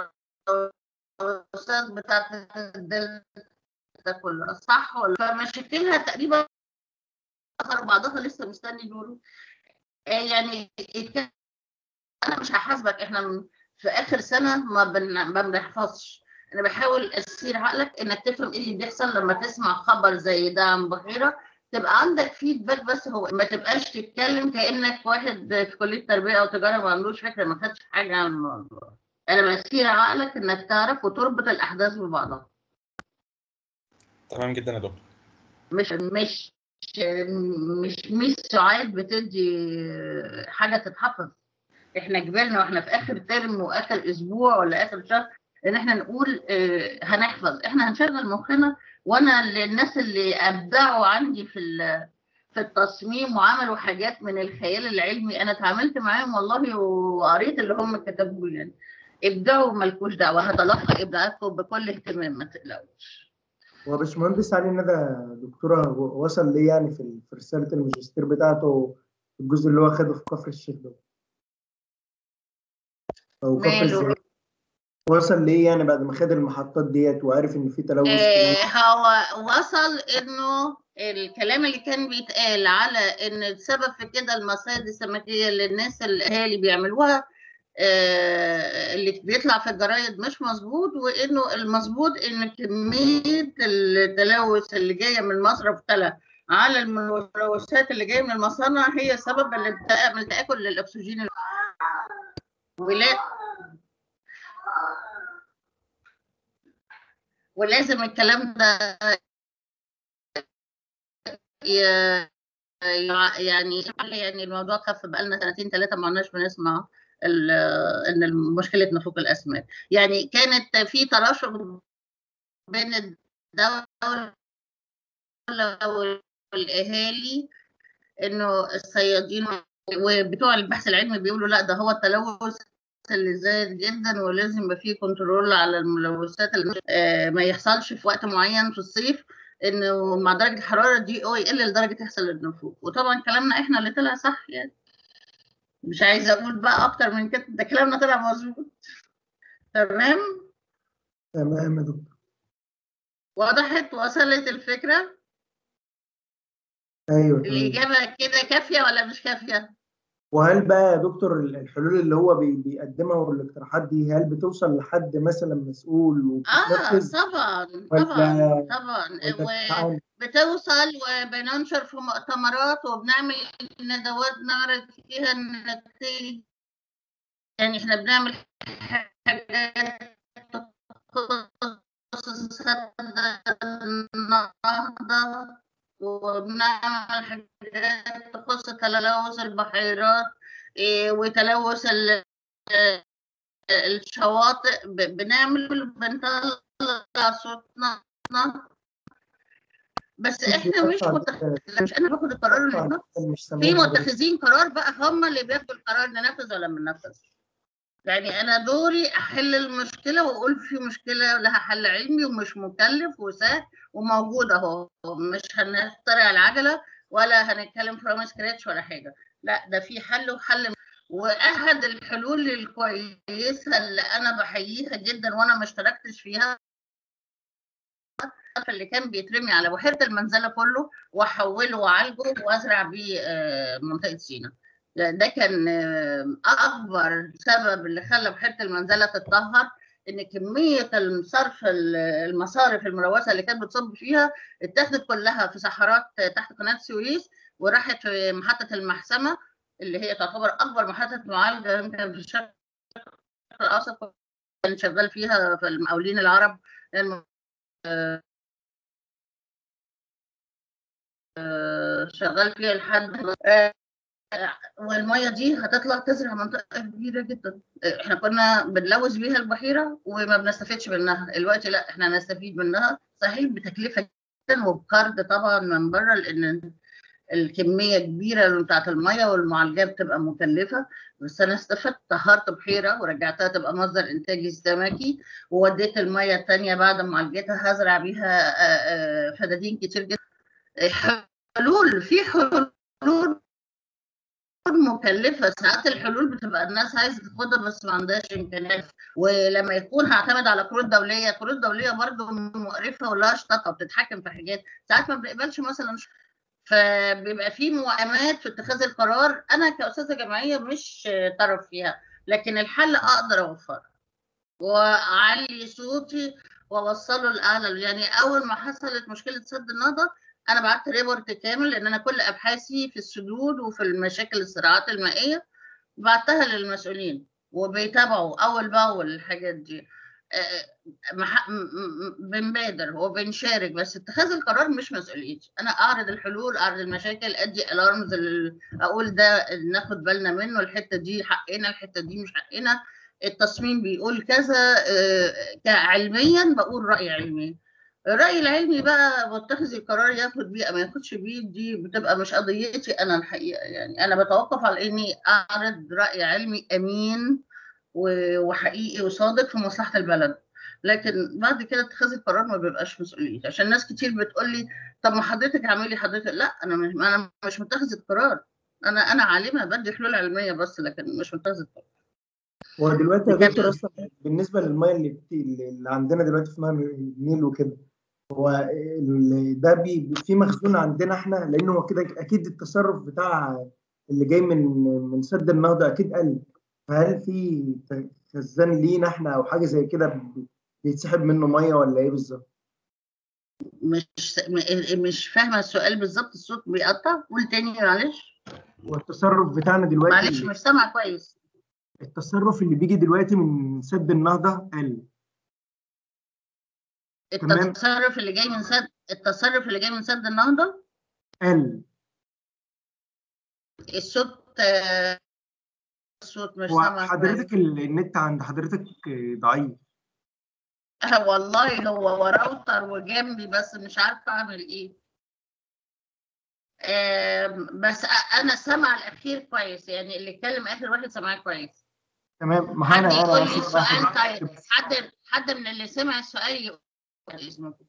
والمؤسسات بتاعت الدلتا كلها صح ولا فمشاكلها تقريبا اخر بعضها لسه مستني دوره آه يعني الك- انا مش هحاسبك احنا من- في اخر سنه ما بن... ما بنحفظش انا بحاول اسير عقلك انك تفهم ايه اللي بيحصل لما تسمع خبر زي ده عن بحيره تبقى عندك فيدباك بس هو ما تبقاش تتكلم كانك واحد في كليه تربيه او تجاره ما عندوش فكره ما خدش حاجه عن الموضوع انا بسير عقلك انك تعرف وتربط الاحداث ببعضها تمام جدا يا دكتور مش مش مش مش سعاد بتدي حاجه تتحفظ احنا كبرنا واحنا في اخر ترم واخر اسبوع ولا اخر شهر ان احنا نقول آه، هنحفظ احنا هنشغل مخنا وانا الناس اللي ابدعوا عندي في ال- في التصميم وعملوا حاجات من الخيال العلمي انا اتعاملت معاهم والله وقريت اللي هم كتبوه يعني ابدعوا مالكوش دعوه هتلقى ابداعاتكم بكل اهتمام ما تقلقوش هو باشمهندس علي ندى دكتورة و- وصل ليه يعني في ال- في رسالة الماجستير بتاعته الجزء اللي هو خده في كفر الشيخ ده أو كفر ماله الزيات وصل ليه يعني بعد ما خد المحطات ديت وعرف إن في تلوث آه، كبير هو وصل انه الكلام اللي كان بيتقال على ان السبب في كده المصايد السمكيه اللي الناس الاهالي بيعملوها آه، اللي بيطلع في الجرايد مش مظبوط وانه المظبوط ان كميه التلوث اللي جايه من المصرف تلا على الملوثات اللي جايه من المصانع هي سبب الالتئام من تاكل للاكسجين ولا ولازم الكلام ده ي- يع- يعني يعني الموضوع خف بقالنا سنتين ثلاثه ما عدناش بنسمع ال- ان مشكله نفوق الاسماك يعني كانت في تراشق بين الدوله والاهالي انه الصيادين وبتوع البحث العلمي بيقولوا لا ده هو التلوث اللي زايد جدا ولازم يبقى فيه كنترول على الملوثات اللي آه، ما يحصلش في وقت معين في الصيف انه مع درجه الحراره دي او يقل لدرجه يحصل النفوق وطبعا كلامنا احنا اللي طلع صح يعني مش عايزه اقول بقى اكتر من كده ده كلامنا طلع مظبوط تمام تمام يا دكتور وضحت وصلت الفكره أيوه تمام الاجابه كده كافيه ولا مش كافيه وهل بقى يا دكتور الحلول اللي هو بي- بيقدمها والاقتراحات دي هل بتوصل لحد مثلا مسؤول اه وبتتنفذ طبعا ولا طبعا طبعا ولا و... بتتعامل؟ بتوصل وبننشر في مؤتمرات وبنعمل ندوات نعرض فيها النتائج يعني احنا بنعمل حاجات تخص سد النهضة وبنعمل حاجات تخص تلوث البحيرات إيه، وتلوث ال- آه، الشواطئ ب- بنعمل بنطلع صوتنا بس احنا مش متخ... مش انا باخد القرار اللي هنا مش في سامعين حضرتك. متخذين قرار بقى هم اللي بياخدوا القرار ننفذ ولا ما ننفذ يعني انا دوري احل المشكله واقول في مشكله لها حل علمي ومش مكلف وسهل وموجود اهو مش هنخترع العجله ولا هنتكلم فروم سكراتش ولا حاجه لا ده في حل وحل واحد الحلول الكويسه اللي انا بحييها جدا وانا ما اشتركتش فيها اللي كان بيترمي على بحيره المنزله كله واحوله واعالجه وازرع بيه آه، منطقه سينا ده ده كان آه، اكبر سبب اللي خلى بحيره المنزله تتطهر ان كميه الصرف ال- المصارف الملوثه اللي كانت بتصب فيها اتاخدت كلها في صحارات تحت قناه السويس وراحت في محطه المحسمه اللي هي تعتبر اكبر محطه معالجه يمكن في الشرق الاوسط كان شغال فيها في المقاولين العرب الم- شغال فيها لحد آه، والميه دي هتطلع تزرع منطقه كبيره جدا احنا كنا بنلوث بيها البحيره وما بنستفيدش منها دلوقتي لا احنا هنستفيد منها صحيح بتكلفه جدا وبقرض طبعا من بره لان الكميه كبيره بتاعت الميه والمعالجات بتبقى مكلفه بس انا استفدت طهرت بحيره ورجعتها تبقى مصدر انتاجي السمكي ووديت الميه الثانيه بعد ما عالجتها هزرع بيها آه، آه، فدادين كتير جدا حلول في حلول مكلفه ساعات الحلول بتبقى الناس عايزه تاخدها بس ما عندهاش امكانيات ولما يكون هعتمد على قروض دوليه قروض دوليه برضو مقرفه ولها شططه بتتحكم في حاجات ساعات ما بنقبلش مثلا فبيبقى في موائمات في اتخاذ القرار انا كاستاذه جامعيه مش طرف فيها لكن الحل اقدر اوفره واعلي صوتي واوصله لاعلى يعني اول ما حصلت مشكله سد النهضه انا بعت ريبورت كامل لان انا كل ابحاثي في السدود وفي المشاكل الصراعات المائيه بعتها للمسؤولين وبيتابعوا اول باول الحاجات دي آه، مح- م- م- بنبادر وبنشارك بس اتخاذ القرار مش مسؤوليتي انا اعرض الحلول اعرض المشاكل ادي الارمز اقول ده ناخد بالنا منه الحته دي حقنا الحته دي مش حقنا التصميم بيقول كذا آه، كعلميا بقول راي علمي الراي العلمي بقى متخذ القرار ياخد بيه أو ما ياخدش بيه دي بتبقى مش قضيتي انا الحقيقه يعني انا بتوقف على اني اعرض راي علمي امين و- وحقيقي وصادق في مصلحه البلد لكن بعد كده اتخاذ القرار ما بيبقاش مسؤوليتي عشان ناس كتير بتقول لي طب ما حضرتك اعملي حضرتك لا انا مش انا مش متخذ القرار انا انا عالمه بدي حلول علميه بس لكن مش متخذ القرار هو دلوقتي يا بجد. دكتور اصلا بالنسبه للميه اللي, بت... اللي عندنا دلوقتي في نهر النيل وكده هو ال- ده بي... في مخزون عندنا احنا لانه هو كده اكيد التصرف بتاع اللي جاي من من سد النهضه اكيد قل فهل في ت- خزان لينا احنا او حاجه زي كده ب- بيتسحب منه ميه ولا ايه بالظبط؟ مش م- مش فاهمه السؤال بالظبط الصوت بيقطع قول تاني معلش والتصرف بتاعنا دلوقتي معلش مش سامعه كويس التصرف اللي بيجي دلوقتي من سد النهضه قل تمام. التصرف اللي جاي من سد التصرف اللي جاي من سد النهضه قل الصوت آه، الصوت مش هو سامعه كويس حضرتك ال- النت عند حضرتك ضعيف آه، والله هو وراوتر وجنبي بس مش عارفه اعمل ايه آم، بس أ- انا سامعه الاخير كويس يعني اللي اتكلم اخر واحد سامعاه كويس تمام ما حد انا يقول انا لي آسف، السؤال آسف. طيب حد حد من اللي سمع السؤال يقول اسمكم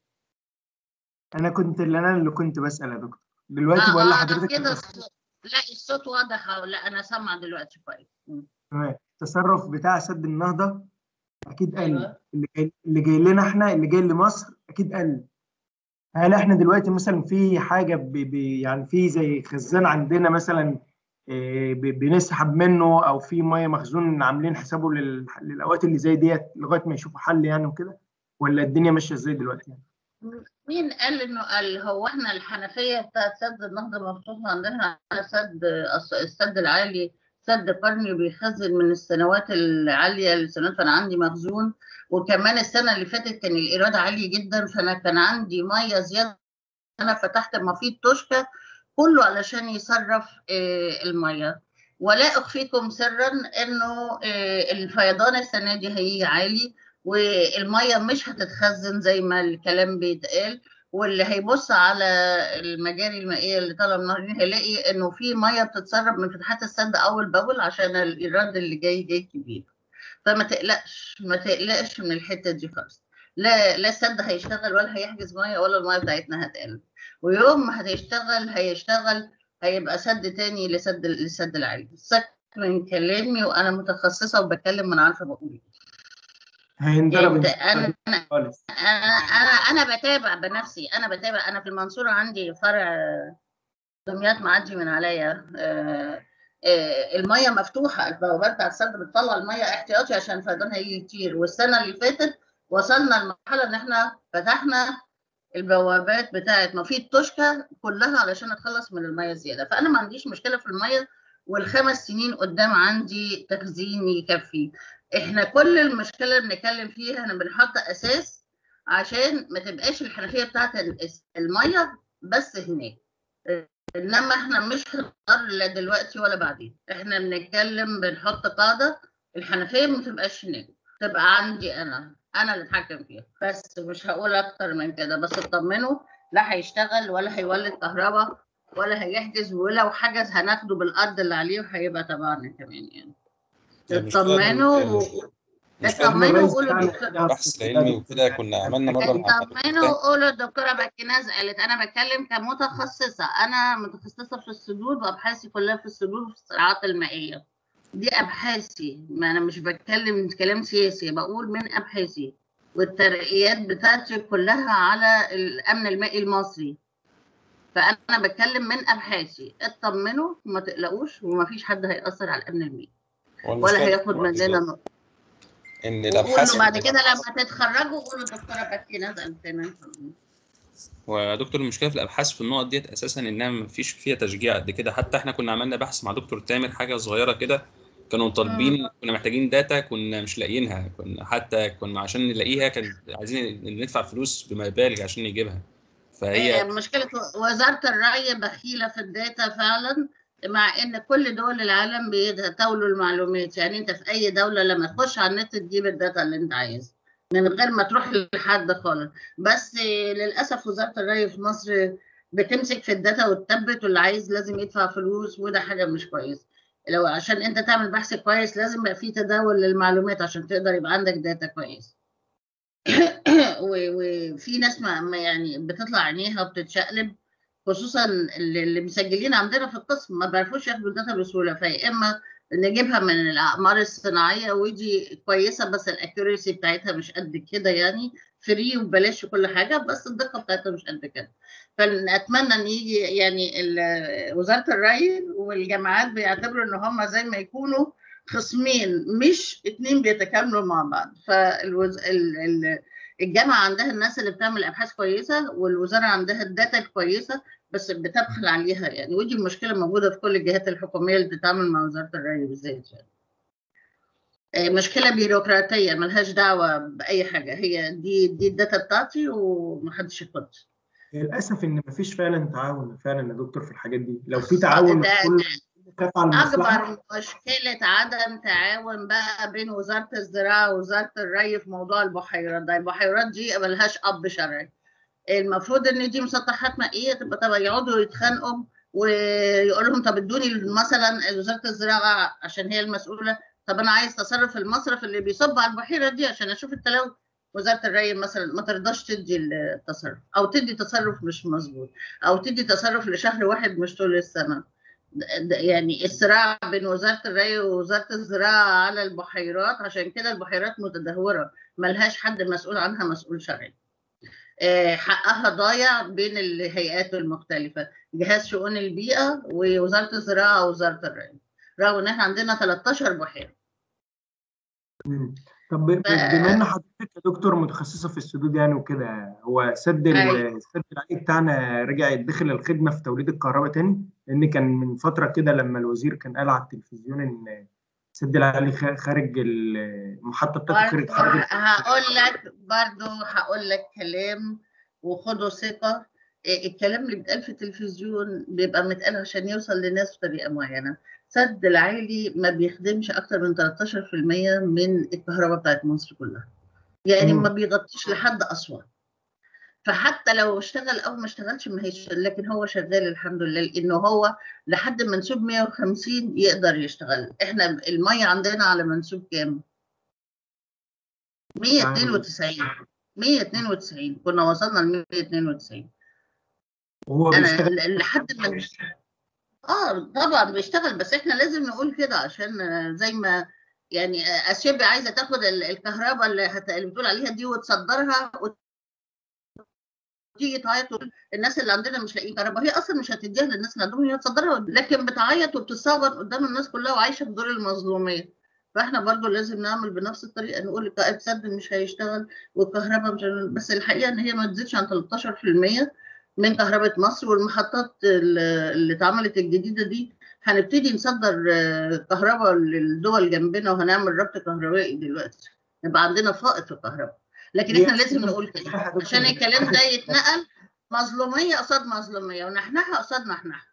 انا كنت اللي انا اللي كنت بسال يا دكتور دلوقتي آه، بقول آه، لحضرتك كده التص- الصوت- لا الصوت واضح أهو، لا انا سامعه دلوقتي كويس م. تمام التصرف بتاع سد النهضه اكيد قل أيوة. اللي جاي اللي جاي لنا احنا اللي جاي لمصر اكيد قل هل احنا دلوقتي مثلا في حاجه ب... ب... يعني في زي خزان عندنا مثلا إيه، ب... بنسحب منه او في ميه مخزون عاملين حسابه لل... للاوقات اللي زي ديت لغايه ما يشوفوا حل يعني وكده ولا الدنيا ماشيه ازاي دلوقتي يعني؟ مين قال انه قال هو احنا الحنفيه بتاعت سد النهضه مفتوحه عندنا على سد الس- السد العالي سد قرني بيخزن من السنوات العاليه للسنوات فانا عندي مخزون وكمان السنه اللي فاتت كان الايراد عالي جدا فانا كان عندي ميه زياده انا فتحت مفيد توشكا كله علشان يصرف آه، الميه ولا اخفيكم سرا انه آه، الفيضان السنه دي هيجي عالي والميه مش هتتخزن زي ما الكلام بيتقال واللي هيبص على المجاري المائيه اللي طالعه من نهر النيل هيلاقي انه في ميه بتتسرب من فتحات السد اول باول عشان الايراد اللي جاي جاي كبير فما تقلقش ما تقلقش من الحته دي خالص لا لا السد هيشتغل ولا هيحجز ميه ولا الميه بتاعتنا هتقل ويوم ما هتشتغل هيشتغل هيبقى سد تاني لسد للسد العالي سك من كلامي وانا متخصصه وبتكلم وانا عارفه بقول ايه هينضرب انت الانتقال انا خالص انا انا انا بتابع بنفسي انا بتابع انا في المنصوره عندي فرع دمياط معدي من عليا آه، آه، الميه مفتوحه البوابات بتاعت السد بتطلع الميه احتياطي عشان الفيضان هيجي كتير والسنه اللي فاتت وصلنا لمرحله ان احنا فتحنا البوابات بتاعت مفيد توشكا كلها علشان نتخلص من الميه الزياده فانا ما عنديش مشكله في الميه والخمس سنين قدام عندي تخزين يكفي احنا كل المشكله اللي بنتكلم فيها احنا بنحط اساس عشان ما تبقاش الحنفيه بتاعت الميه بس هناك انما احنا مش هنضطر لا دلوقتي ولا بعدين احنا بنتكلم بنحط قاعده الحنفيه ما تبقاش هناك تبقى عندي انا انا اللي اتحكم فيها بس مش هقول اكتر من كده بس اطمنوا لا هيشتغل ولا هيولد كهرباء ولا هيحجز ولو حجز هناخده بالارض اللي عليه وهيبقى تبعنا كمان يعني اطمنوا المشكلة اطمنوا الرئيس وقولوا بتاعنا الدكتور البحث العلمي وكده كنا عملنا مرة مع اطمنوا وقولوا الدكتوره بكيناز قالت انا بتكلم كمتخصصه انا متخصصه في السدود وابحاثي كلها في السدود وفي الصراعات المائيه دي ابحاثي ما انا مش بتكلم كلام سياسي بقول من ابحاثي والترقيات بتاعتي كلها على الامن المائي المصري فانا بتكلم من ابحاثي اطمنوا وما تقلقوش وما فيش حد هيأثر على الامن المائي ولا هياخد مننا نقطه ان وقولوا الابحاث بعد كده لما تتخرجوا قولوا الدكتوره بكيناز قالت لنا ودكتور المشكله في الابحاث في النقط ديت اساسا انها ما فيش فيها تشجيع قد كده حتى احنا كنا عملنا بحث مع دكتور تامر حاجه صغيره كده كانوا طالبين كنا محتاجين داتا كنا مش لاقيينها كنا حتى كنا عشان نلاقيها كان عايزين ندفع فلوس بمبالغ عشان نجيبها هي فهي مشكلة وزارة الري بخيلة في الداتا فعلا مع ان كل دول العالم بيتداولوا المعلومات يعني انت في اي دوله لما تخش على النت تجيب الداتا اللي انت عايزها من غير ما تروح لحد خالص بس للاسف وزاره الري في مصر بتمسك في الداتا وتثبت واللي عايز لازم يدفع فلوس وده حاجه مش كويس لو عشان انت تعمل بحث كويس لازم يبقى في تداول للمعلومات عشان تقدر يبقى عندك داتا كويس وفي ناس ما يعني بتطلع عينيها وبتتشقلب خصوصا اللي مسجلين عندنا في القسم ما بيعرفوش ياخدوا الداتا بسهوله فيا اما نجيبها من الاقمار الصناعيه ودي كويسه بس الاكيوريسي بتاعتها مش قد كده يعني فري وببلاش وكل حاجه بس الدقه بتاعتها مش قد كده فنتمنى ان يجي يعني وزاره الري والجامعات بيعتبروا ان هم زي ما يكونوا خصمين مش اتنين بيتكاملوا مع بعض فالوز... الجامعه عندها الناس اللي بتعمل ابحاث كويسه والوزاره عندها الداتا الكويسه بس بتبخل عليها يعني ودي المشكله موجوده في كل الجهات الحكوميه اللي بتتعامل مع وزاره الري بالذات يعني. مشكله بيروقراطيه ملهاش دعوه باي حاجه هي دي دي الداتا بتاعتي ومحدش ياخدها للاسف ان مفيش فعلا تعاون فعلا يا دكتور في الحاجات دي لو في تعاون كل اكبر مشكله عدم تعاون بقى بين وزاره الزراعه ووزاره الري في موضوع البحيرات ده البحيرات دي ملهاش اب شرعي المفروض ان دي مسطحات مائيه تبقى طبعا يقعدوا يتخانقوا ويقول لهم طب ادوني مثلا وزاره الزراعه عشان هي المسؤوله طب انا عايز تصرف المصرف اللي بيصب على البحيره دي عشان اشوف التلوث وزاره الري مثلا ما ترضاش تدي التصرف او تدي تصرف مش مظبوط او تدي تصرف لشهر واحد مش طول السنه يعني الصراع بين وزاره الري ووزاره الزراعه على البحيرات عشان كده البحيرات متدهوره ملهاش حد مسؤول عنها مسؤول شرعي حقها ضايع بين الهيئات المختلفه جهاز شؤون البيئه ووزاره الزراعه ووزاره الري رغم ان احنا عندنا 13 بحيره طب بما ان حضرتك يا دكتور متخصصه في السدود يعني وكده هو سد السد العالي بتاعنا رجع يدخل الخدمه في توليد الكهرباء تاني لان كان من فتره كده لما الوزير كان قال على التلفزيون ان السد العالي خارج المحطه بتاعته خارج هقول لك برضه هقول لك كلام وخدوا ثقه الكلام اللي بيتقال في التلفزيون بيبقى متقال عشان يوصل لناس بطريقه معينه سد العالي ما بيخدمش اكتر من 13% من الكهرباء بتاعت مصر كلها يعني ما بيغطيش لحد اسوان فحتى لو اشتغل او ما اشتغلش ما هيش لكن هو شغال الحمد لله لانه هو لحد منسوب 150 يقدر يشتغل احنا الميه عندنا على منسوب كام 192 192 كنا وصلنا ل 192 وهو انا بيشتغل لحد ما اه طبعا بيشتغل بس احنا لازم نقول كده عشان زي ما يعني اثيوبيا عايزه تاخد الكهرباء اللي, هت... اللي بتقول عليها دي وتصدرها وتيجي تعيط الناس اللي عندنا مش لاقيين كهرباء هي اصلا مش هتديها للناس اللي عندهم هي تصدرها لكن بتعيط وبتصور قدام الناس كلها وعايشه في دور المظلوميه فاحنا برضو لازم نعمل بنفس الطريقه نقول السد مش هيشتغل والكهرباء مش بس الحقيقه ان هي ما تزيدش عن 13% من كهرباء مصر والمحطات اللي اتعملت الجديده دي هنبتدي نصدر كهرباء للدول جنبنا وهنعمل ربط كهربائي دلوقتي يبقى عندنا فائض في الكهرباء لكن احنا لازم نقول كده عشان الكلام ده يتنقل مظلوميه قصاد مظلوميه ونحنحه قصاد نحنحه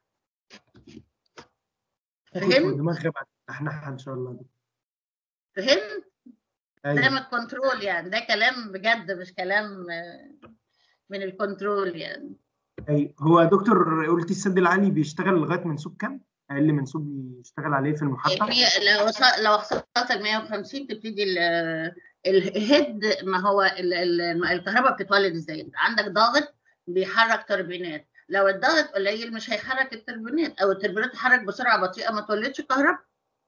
فهمت؟ دماغي بعد نحنحها ان شاء الله فهمت؟ أيوة. ده من الكنترول يعني ده كلام بجد مش كلام من الكنترول يعني أي هو يا دكتور قلتي السد العالي بيشتغل لغايه منسوب كام؟ اقل منسوب بيشتغل عليه في المحطه؟ لو وصل لو وصلت ل 150 تبتدي الهيد ما هو ال ال الكهرباء بتتولد ازاي؟ عندك ضاغط بيحرك توربينات لو الضغط قليل مش هيحرك التوربينات او التوربينات تتحرك بسرعه بطيئه ما تولدش كهرباء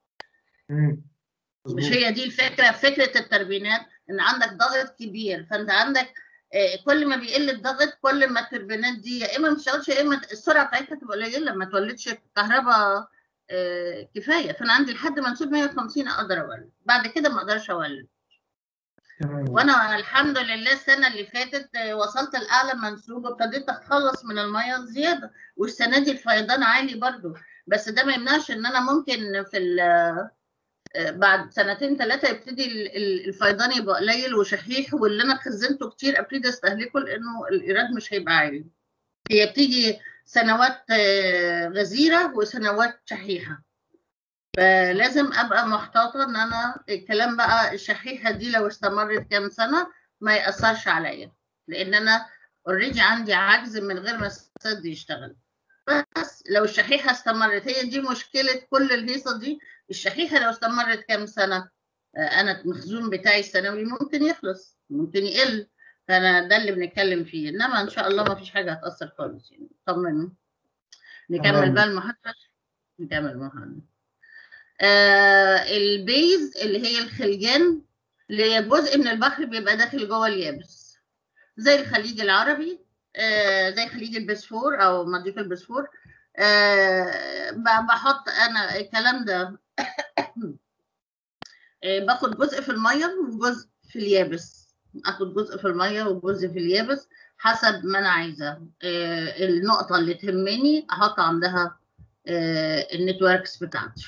مش هي دي الفكره فكره التوربينات ان عندك ضغط كبير فانت عندك كل ما بيقل الضغط كل ما التوربينات دي يا اما ما تشتغلش يا اما السرعه بتاعتها تبقى قليله ما تولدش كهرباء كفايه فانا عندي لحد منسوب 150 اقدر اولد بعد كده ما اقدرش اولد وانا الحمد لله السنه اللي فاتت وصلت لاعلى منسوب وابتديت اتخلص من الميه الزياده والسنه دي الفيضان عالي برضو بس ده ما يمنعش ان انا ممكن في بعد سنتين ثلاثه يبتدي الفيضان يبقى قليل وشحيح واللي انا خزنته كتير ابتدي استهلكه لانه الايراد مش هيبقى عالي هي بتيجي سنوات آه، غزيره وسنوات شحيحه فلازم ابقى محتاطه ان انا الكلام بقى الشحيحه دي لو استمرت كام سنه ما ياثرش عليا لان انا اوريدي عندي عجز من غير ما السد يشتغل بس لو الشحيحه استمرت هي دي مشكله كل الهيصه دي الشحيحه لو استمرت كام سنه آه، انا المخزون بتاعي السنوي ممكن يخلص ممكن يقل فانا ده اللي بنتكلم فيه انما ان شاء الله ما فيش حاجه هتاثر خالص يعني طمنوا نكمل تمام. بقى المحاضره نكمل المحاضره آه البيز اللي هي الخلجان اللي هي جزء من البحر بيبقى داخل جوه اليابس زي الخليج العربي آه زي خليج البسفور او مضيق البسفور آه ب- بحط انا الكلام ده آه باخد جزء في الميه وجزء في اليابس اخد جزء في الميه وجزء في اليابس حسب ما انا عايزه آه النقطه اللي تهمني احط عندها آه النتوركس بتاعتي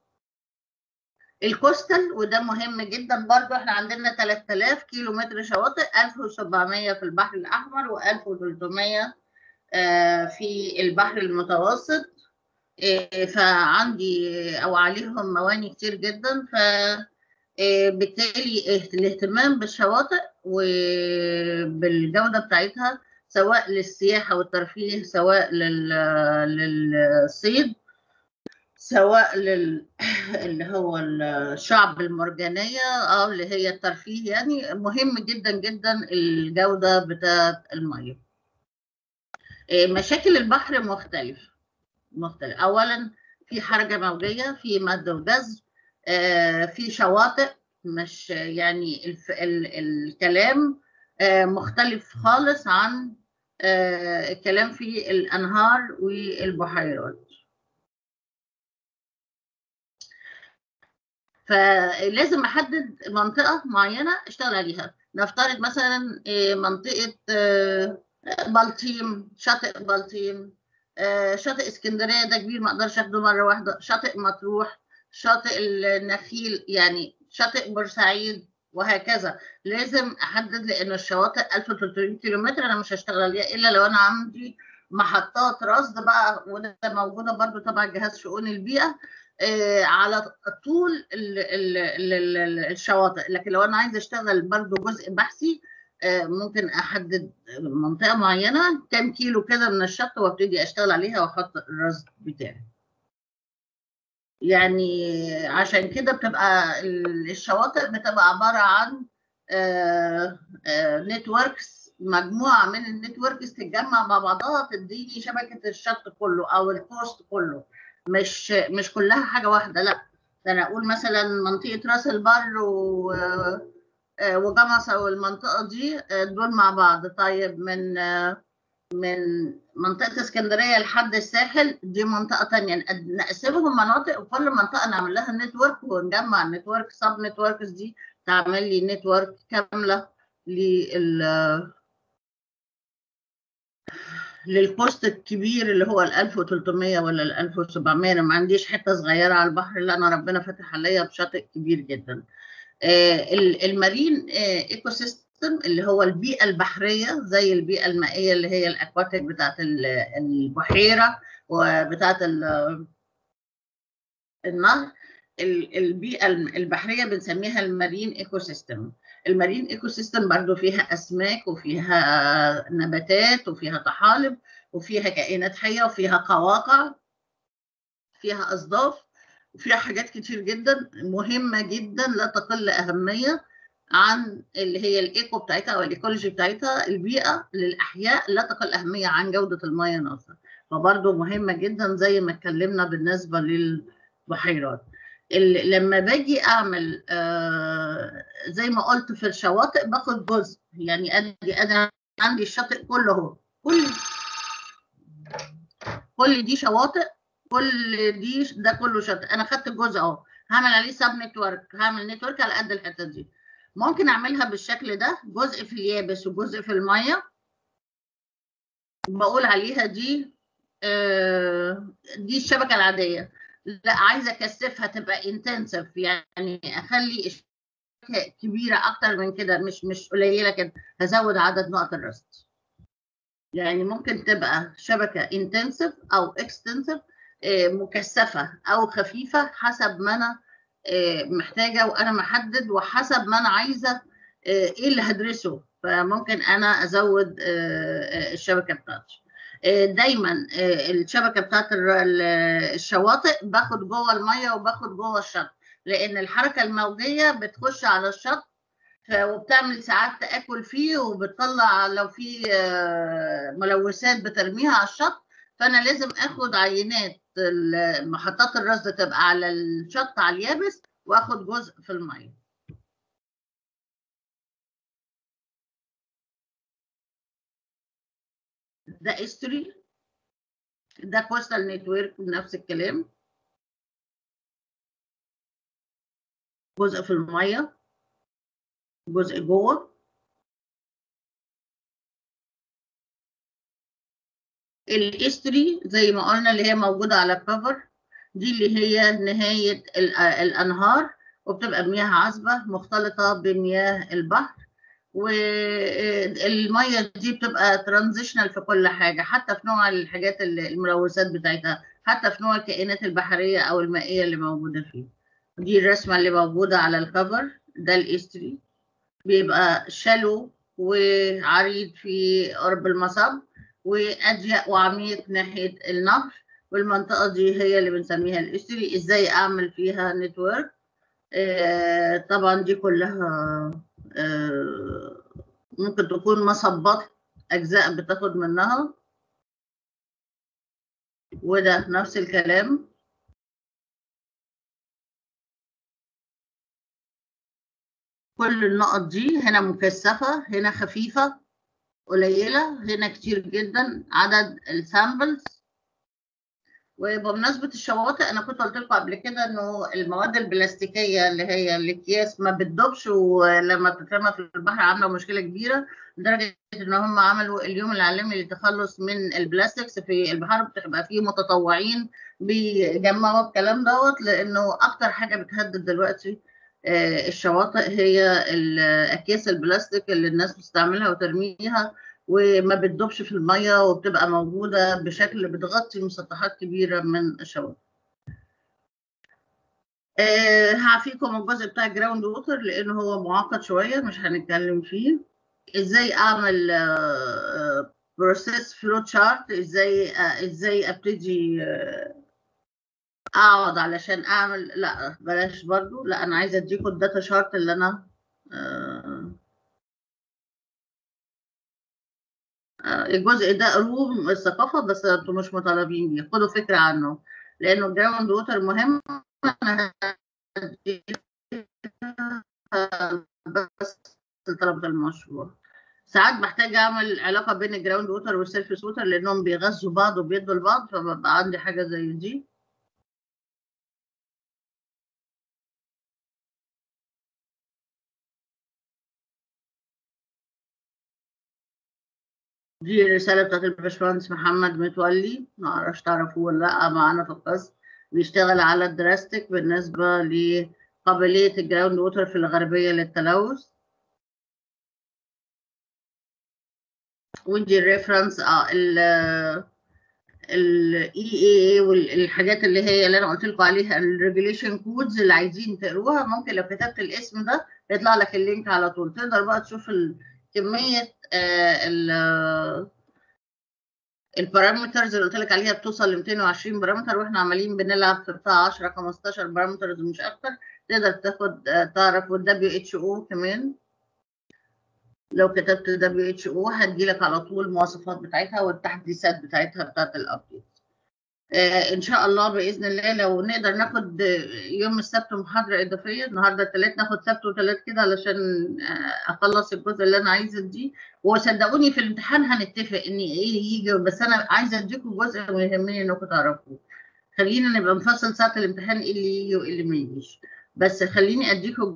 الكوستال وده مهم جدا برضو احنا عندنا 3000 كيلو متر شواطئ 1700 في البحر الاحمر و1300 في البحر المتوسط آه، فعندي او عليهم مواني كتير جدا ف آه، بالتالي الاهتمام بالشواطئ وبالجودة بتاعتها سواء للسياحة والترفيه سواء لل- للصيد سواء لل اللي هو الشعب المرجانية أو اللي هي الترفيه يعني مهم جدا جدا الجودة بتاعة المية إيه، مشاكل البحر مختلف مختلف أولا في حركة موجية في مد وجزر آه، في شواطئ مش يعني الف... ال... الكلام آه، مختلف خالص عن آه، الكلام في الأنهار والبحيرات فلازم احدد منطقه معينه اشتغل عليها نفترض مثلا إيه، منطقه آه، بلطيم شاطئ بلطيم آه، شاطئ اسكندريه ده كبير ما اقدرش اخده مره واحده شاطئ مطروح شاطئ النخيل يعني شاطئ بورسعيد وهكذا لازم احدد لان الشواطئ 1300 كيلومتر انا مش هشتغل عليها الا لو انا عندي محطات رصد بقى وده موجوده برضو تبع جهاز شؤون البيئه آه، على طول ال- ال- ال- ال- الشواطئ لكن لو انا عايزه اشتغل برضو جزء بحثي آه، ممكن احدد منطقه معينه كام كيلو كده من الشط وابتدي اشتغل عليها واحط الرصد بتاعي يعني عشان كده بتبقى ال- الشواطئ بتبقى عباره عن نتوركس مجموعه من النتوركس تتجمع مع بعضها تديني شبكه الشط كله او الكوست كله مش مش كلها حاجه واحده لا ده انا اقول مثلا منطقه راس البر و آه، وجمصة والمنطقه دي آه، دول مع بعض طيب من آه، من منطقه اسكندريه لحد الساحل دي منطقه تانية نقد- نقسمهم مناطق وكل منطقه نعمل لها نتورك ونجمع النتورك سب نتوركس دي تعمل لي نتورك كامله لل للبوست الكبير اللي هو ال 1300 ولا ال 1700 انا ما عنديش حته صغيره على البحر لا انا ربنا فتح عليا بشاطئ كبير جدا آه، ال- المارين آه، ايكو سيستم اللي هو البيئه البحريه زي البيئه المائيه اللي هي الاكواتيك بتاعت ال- البحيره وبتاعت ال- النهر ال- البيئه البحريه بنسميها المارين ايكو سيستم المارين ايكو سيستم برضو فيها اسماك وفيها نباتات وفيها طحالب وفيها كائنات حيه وفيها قواقع فيها اصداف وفيها حاجات كتير جدا مهمه جدا لا تقل اهميه عن اللي هي الايكو بتاعتها او الايكولوجي بتاعتها البيئه للاحياء لا تقل اهميه عن جوده المياه نفسها فبرضه مهمه جدا زي ما اتكلمنا بالنسبه للبحيرات ال- لما باجي اعمل آه زي ما قلت في الشواطئ باخد جزء يعني ادي انا عندي الشاطئ كله اهو كل كل دي شواطئ كل دي ده كله شاطئ انا خدت الجزء اهو هعمل عليه سب نتورك هعمل نتورك على قد الحته دي ممكن اعملها بالشكل ده جزء في اليابس وجزء في الميه بقول عليها دي آه دي الشبكه العاديه لا عايزه اكثفها تبقى انتنسيف يعني اخلي الشبكه كبيره اكتر من كده مش مش قليله كده هزود عدد نقط الرصد يعني ممكن تبقى شبكة انتنسيف أو اكستنسيف مكثفة أو خفيفة حسب ما أنا آه، محتاجة وأنا محدد وحسب ما أنا عايزة آه، إيه اللي هدرسه فممكن أنا أزود آه، آه، الشبكة بتاعتي آه، دايما آه، الشبكة بتاعت الر- ال- الشواطئ باخد جوه المية وباخد جوه الشط لأن الحركة الموجية بتخش على الشط ف- وبتعمل ساعات تآكل فيه وبتطلع لو في آه، ملوثات بترميها على الشط فأنا لازم آخد عينات ال- محطات الرصد تبقى على الشط على اليابس وآخد جزء في المية ده استري ده كوستال نتورك نفس الكلام جزء في المية جزء جوه الاستري زي ما قلنا اللي هي موجودة على الكفر دي اللي هي نهاية ال- الأنهار وبتبقى مياه عذبة مختلطة بمياه البحر والمية دي بتبقى ترانزيشنال في كل حاجة حتى في نوع الحاجات اللي- الملوثات بتاعتها حتى في نوع الكائنات البحرية أو المائية اللي موجودة فيه دي الرسمة اللي موجودة على الكفر ده الاستري بيبقى شالو وعريض في قرب المصب وأضيق وعميق ناحية النهر والمنطقة دي هي اللي بنسميها الاستري ازاي اعمل فيها نتورك آه طبعا دي كلها آه ممكن تكون مصبات اجزاء بتاخد منها وده نفس الكلام كل النقط دي هنا مكثفة هنا خفيفة قليلة هنا كتير جدا عدد السامبلز وبمناسبة الشواطئ أنا كنت قلت لكم قبل كده إنه المواد البلاستيكية اللي هي الأكياس ما بتدوبش ولما بتترمى في البحر عاملة مشكلة كبيرة لدرجة إن هم عملوا اليوم العالمي للتخلص من البلاستكس في البحر بتبقى فيه متطوعين بيجمعوا الكلام دوت لأنه أكتر حاجة بتهدد دلوقتي آه، الشواطئ هي الأكياس البلاستيك اللي الناس بتستعملها وترميها وما بتدوبش في المية وبتبقى موجودة بشكل بتغطي مسطحات كبيرة من الشواطئ. آه هعفيكم الجزء بتاع الجراوند ووتر لأنه هو معقد شوية مش هنتكلم فيه. ازاي اعمل بروسيس فلو تشارت ازاي آه ازاي ابتدي آه اقعد علشان اعمل لا بلاش برضو لا انا عايزه اديكم الداتا شارت اللي انا آه الجزء ده روم الثقافه بس انتم مش مطالبين بيه خدوا فكره عنه لانه الجراوند ووتر مهم أنا بس طلبة المشروع ساعات بحتاج اعمل علاقه بين الجراوند ووتر والسيرفيس ووتر لانهم بيغذوا بعض وبيدوا لبعض فببقى عندي حاجه زي دي دي الرسالة بتاعت الباشمهندس محمد متولي معرفش تعرفوه ولا لأ معانا في القسم بيشتغل على الدراستيك بالنسبة لقابلية الجراوند ووتر في الغربية للتلوث ودي الريفرنس اه ال ال EAA والحاجات اللي هي اللي انا قلت لكم عليها الريجوليشن كودز اللي عايزين تقروها ممكن لو كتبت الاسم ده يطلع لك اللينك على طول تقدر بقى تشوف ال- كمية آه ال البارامترز اللي قلت لك عليها بتوصل ل 220 بارامتر واحنا عمالين بنلعب في بتاع 10 15 بارامترز مش اكتر تقدر تاخد آه، تعرف والدبليو اتش او كمان لو كتبت دبليو اتش او هتجيلك على طول المواصفات بتاعتها والتحديثات بتاعتها بتاعت الابديت آه ان شاء الله باذن الله لو نقدر ناخد آه، يوم السبت محاضره اضافيه النهارده الثلاث ناخد سبت وثلاث كده علشان آه، اخلص الجزء اللي انا عايزه دي وصدقوني في الامتحان هنتفق ان ايه يجي بس انا عايزه اديكم جزء يهمني انكم تعرفوه خلينا نبقى نفصل ساعه الامتحان ايه اللي يجي وايه اللي ما يجيش بس خليني اديكم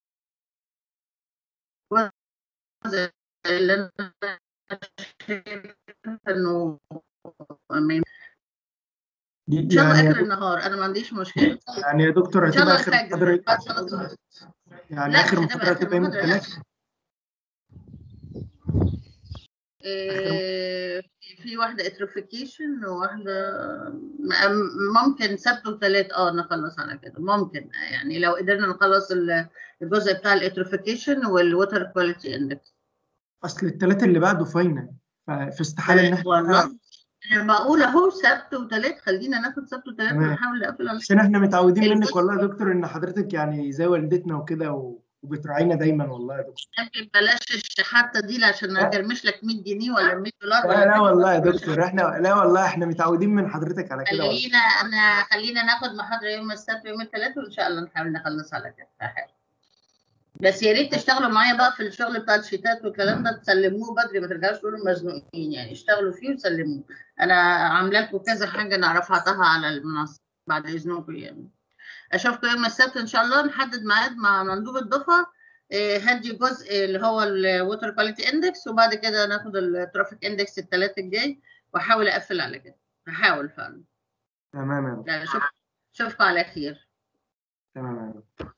جزء اللي انا شايفة انه ما دي ان شاء الله يعني يا اخر دكتور النهار انا ما عنديش مشكله يعني يا دكتور ان شاء هتبقى الله اخر الفجر محاضرة بعد صلاه الظهر يعني لا اخر مش محاضرة هتبقى اخر هتبقى يوم محاضره لا الثلاث إيه، في- في واحدة اتروفيكيشن وواحدة م- ممكن سبت وثلاث اه نخلص على كده ممكن يعني لو قدرنا نخلص ال- الجزء بتاع الاتروفيكيشن والووتر كواليتي اندكس اصل الثلاثه اللي بعده فاينل ففي استحاله ان احنا والله انا بقول اهو سبت وثلاث خلينا ناخد سبت وثلاث تمام. ونحاول نقفل على عشان احنا متعودين منك الجزء- والله يا دكتور ان حضرتك يعني زي والدتنا وكده و- وبتراعينا دايما والله يا دكتور يمكن بلاش الشحاته دي عشان لا. اكرمش لك 100 جنيه ولا 100 دولار لا ولا لا حاجة. والله يا دكتور احنا لا والله احنا متعودين من حضرتك على كده والله. خلينا انا خلينا ناخد محاضره يوم السبت ويوم الثلاث وان شاء الله نحاول نخلص على كده هحاول. بس يا ريت تشتغلوا معايا بقى في الشغل بتاع الشيتات والكلام ده تسلموه بدري ما ترجعوش تقولوا مزنوقين يعني اشتغلوا فيه وسلموه انا عامله لكم كذا حاجه انا رفعتها على المنصه بعد اذنكم يعني اشوفكم يوم السبت ان شاء الله نحدد ميعاد مع مندوب الدفعه إيه، هدي جزء اللي هو الووتر كواليتي اندكس وبعد كده ناخد الترافيك اندكس الثلاث الجاي واحاول اقفل على كده هحاول فعلا تمام يا دكتور يعني شوف اشوفكم على خير تمام يا دكتور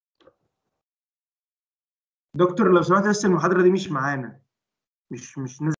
دكتور لو سمحت بس المحاضره دي مش معانا مش مش نازله